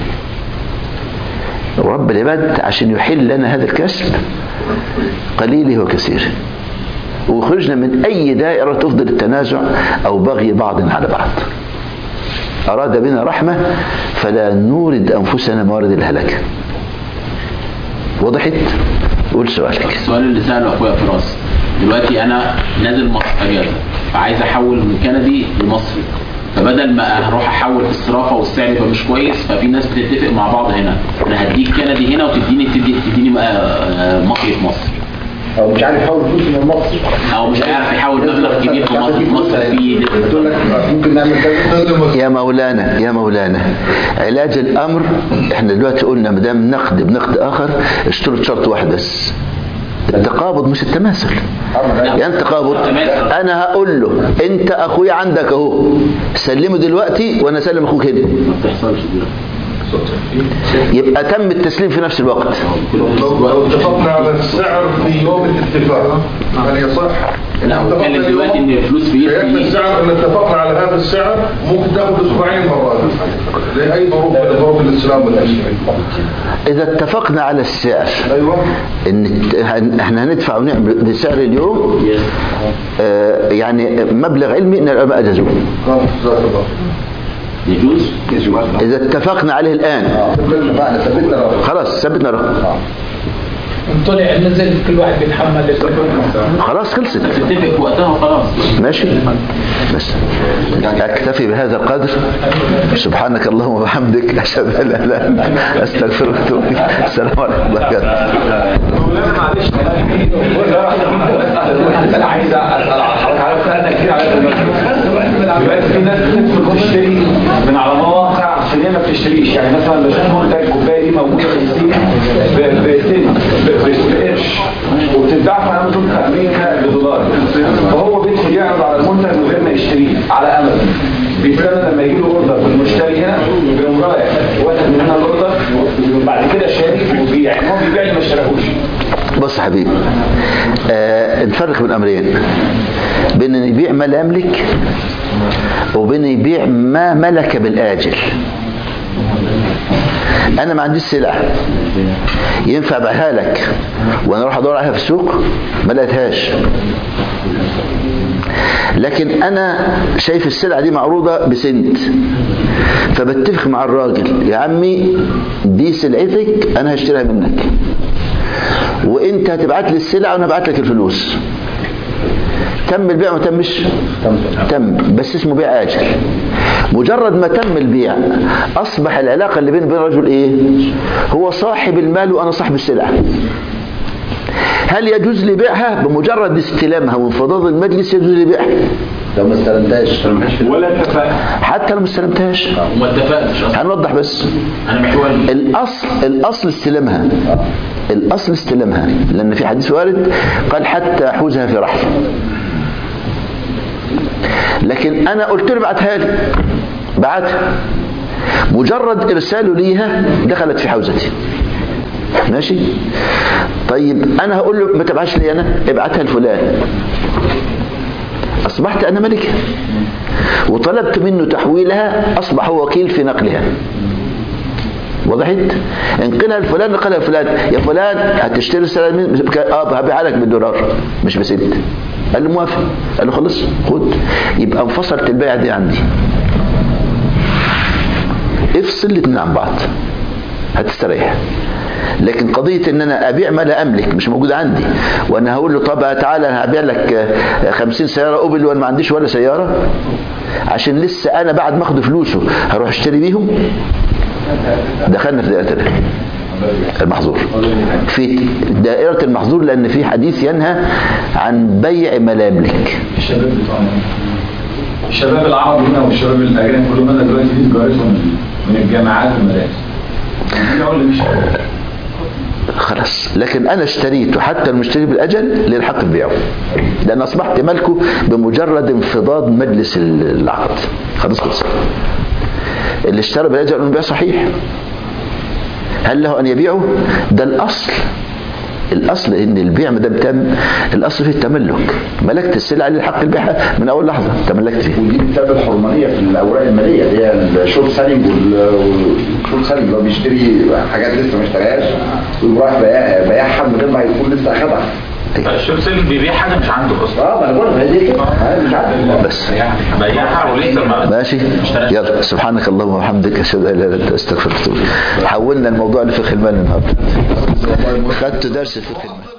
S3: رب العباد عشان يحل لنا هذا الكسب قليله وكثيره ويخرجنا من أي دائرة تفضل التنازع أو بغي بعض على بعض أراد بنا رحمة فلا نورد أنفسنا موارد الهلكة وضحت؟ قول سؤالك
S7: السؤال اللي سأله أخويا فراس دلوقتي أنا نازل مصر أجازة فعايز أحول من كندي لمصري فبدل ما هروح احول في الصرافه والسعر يبقى مش كويس ففي ناس بتتفق مع بعض هنا انا هديك كندي هنا وتديني تدي تديني آه، آه، مصري في مصر
S2: او مش عارف يحول فلوس من مصر
S7: او مش عارف يحول مبلغ كبير في مصر في مصر فيه
S2: تقول لك ممكن نعمل كذا
S3: يا مولانا يا مولانا علاج الامر احنا دلوقتي قلنا ما دام نقد بنقد اخر اشترط شرط واحد بس التقابض مش التماثل يعني التقابض انا هقول له انت اخويا عندك اهو سلمه دلوقتي وانا اسلم اخوك هنا
S7: ما بتحصلش دي
S3: يبقى تم التسليم في نفس الوقت
S5: لو لو اتفقنا على السعر في يوم الاتفاق هل يصح؟
S7: لا بتكلم دلوقتي ان الفلوس في
S5: شايفنا
S7: ايدي
S5: السعر ان اتفقنا على هذا السعر ممكن تاخذ اسبوعين مرات لاي ظروف من ظروف الاسلام والتشريع
S3: اذا اتفقنا على السعر
S5: ايوه
S3: ان الت- هن- احنا هندفع ونعمل بسعر اليوم آه يعني مبلغ علمي ان العلماء اجازوه
S5: خلاص جزاك الله
S7: يجوز
S3: اذا اتفقنا عليه الان
S2: اتفقنا ثبتنا رقم
S3: خلاص ثبتنا رقم
S6: طلع نزل كل واحد بيتحمل الربح.
S3: خلاص خلصت
S7: تتفق في وقتها وخلاص
S3: ماشي بس اكتفي بهذا القدر سبحانك اللهم وبحمدك اشهد ان لا اله الا انت استغفرك واتوب اليك السلام عليكم ورحمه الله وبركاته
S9: انا عايز اسال على حضرتك عارف سالنا كتير على دلوقتي في ناس بتدخل تشتري من على مواقع عشان هي ما بتشتريش يعني مثلا بشوف منتج الكوبايه دي موجوده في الصين ب- بسنت ب- بقرش وبتتباع في امازون تامينها بدولار فهو بيدخل يعرض على المنتج من غير ما يشتريه على امازون بيستنى لما يجي له اوردر من المشتري هنا بيقوم رايح واخد من هنا الاوردر وبعد كده شاري وبيع يعني هو بيبيع اللي ما اشتراهوش
S3: بص يا حبيبي آه نفرق بين امرين بين ان يبيع ما لا يملك وبين يبيع ما ملك بالاجل انا ما عنديش سلعه ينفع ابيعها لك وانا اروح ادور عليها في السوق ما لقيتهاش لكن انا شايف السلعه دي معروضه بسنت فبتفق مع الراجل يا عمي دي سلعتك انا هشتريها منك وانت هتبعت لي السلعه وانا هبعت لك الفلوس تم البيع ما تمش تم بس اسمه بيع اجل مجرد ما تم البيع اصبح العلاقه اللي بين بين الرجل ايه هو صاحب المال وانا صاحب السلعه هل يجوز لي بيعها بمجرد استلامها وانفضاض المجلس يجوز لي بيعها
S2: لو ما استلمتهاش
S9: ولا اتفق
S3: حتى لو ما استلمتهاش
S7: وما اتفقتش اصلا
S3: هنوضح بس
S7: انا محور
S3: الاصل الاصل استلامها الاصل استلامها لان في حديث وارد قال حتى احوزها في رحل لكن انا قلت له ابعتها لي بعتها مجرد ارساله ليها دخلت في حوزتي ماشي طيب انا هقول له ما تبعتش لي انا ابعتها لفلان اصبحت انا ملكها وطلبت منه تحويلها اصبح هو وكيل في نقلها وضحت انقلها لفلان نقلها لفلان يا فلان هتشتري السلام من اه هبيعها لك بدولار مش بست قال له موافق قال له خلاص خد يبقى انفصلت البيعه دي عندي افصل الاثنين عن بعض هتستريح لكن قضية ان انا ابيع ما لا املك مش موجود عندي وانا هقول له طب تعالى انا هبيع لك خمسين سيارة اوبل وانا ما عنديش ولا سيارة عشان لسه انا بعد ما اخد فلوسه هروح اشتري بيهم دخلنا في دائرة المحظور في دائرة المحظور لان في حديث ينهى عن بيع ما لا يملك
S9: الشباب بتوعنا الشباب العرب هنا والشباب الاجانب كلهم انا دلوقتي دي تجارتهم من الجامعات والمدارس دي اقول مش
S3: خلاص لكن انا اشتريته حتى المشتري بالاجل للحق ببيعه لان اصبحت ملكه بمجرد انفضاض مجلس العقد خلاص خلص اللي اشترى بالاجل انه بيع صحيح هل له ان يبيعه ده الاصل الاصل ان البيع ما دام تم الاصل فيه التملك ملكت السلعه للحق البيعها من اول لحظه تملكت فيه
S2: ودي بسبب الحرمانيه في الاوراق الماليه اللي هي الشورت سيلينج والشورت سيلينج اللي هو بيشتري حاجات لسه ما اشتراهاش ويقوم رايح بيع- بيعها من غير ما يكون لسه اخدها
S8: الشيخ سالم بيبيع حاجه مش عنده اصلا
S2: اه ما انا بقول لك هي دي كده آه، مش عارف
S3: بس
S8: بيعها ولسه ما
S3: ماشي يلا سبحانك اللهم وبحمدك اشهد ان لا اله الا انت استغفرك واتوب إليك. حولنا الموضوع لفقه المال النهارده خدت درس فقه المال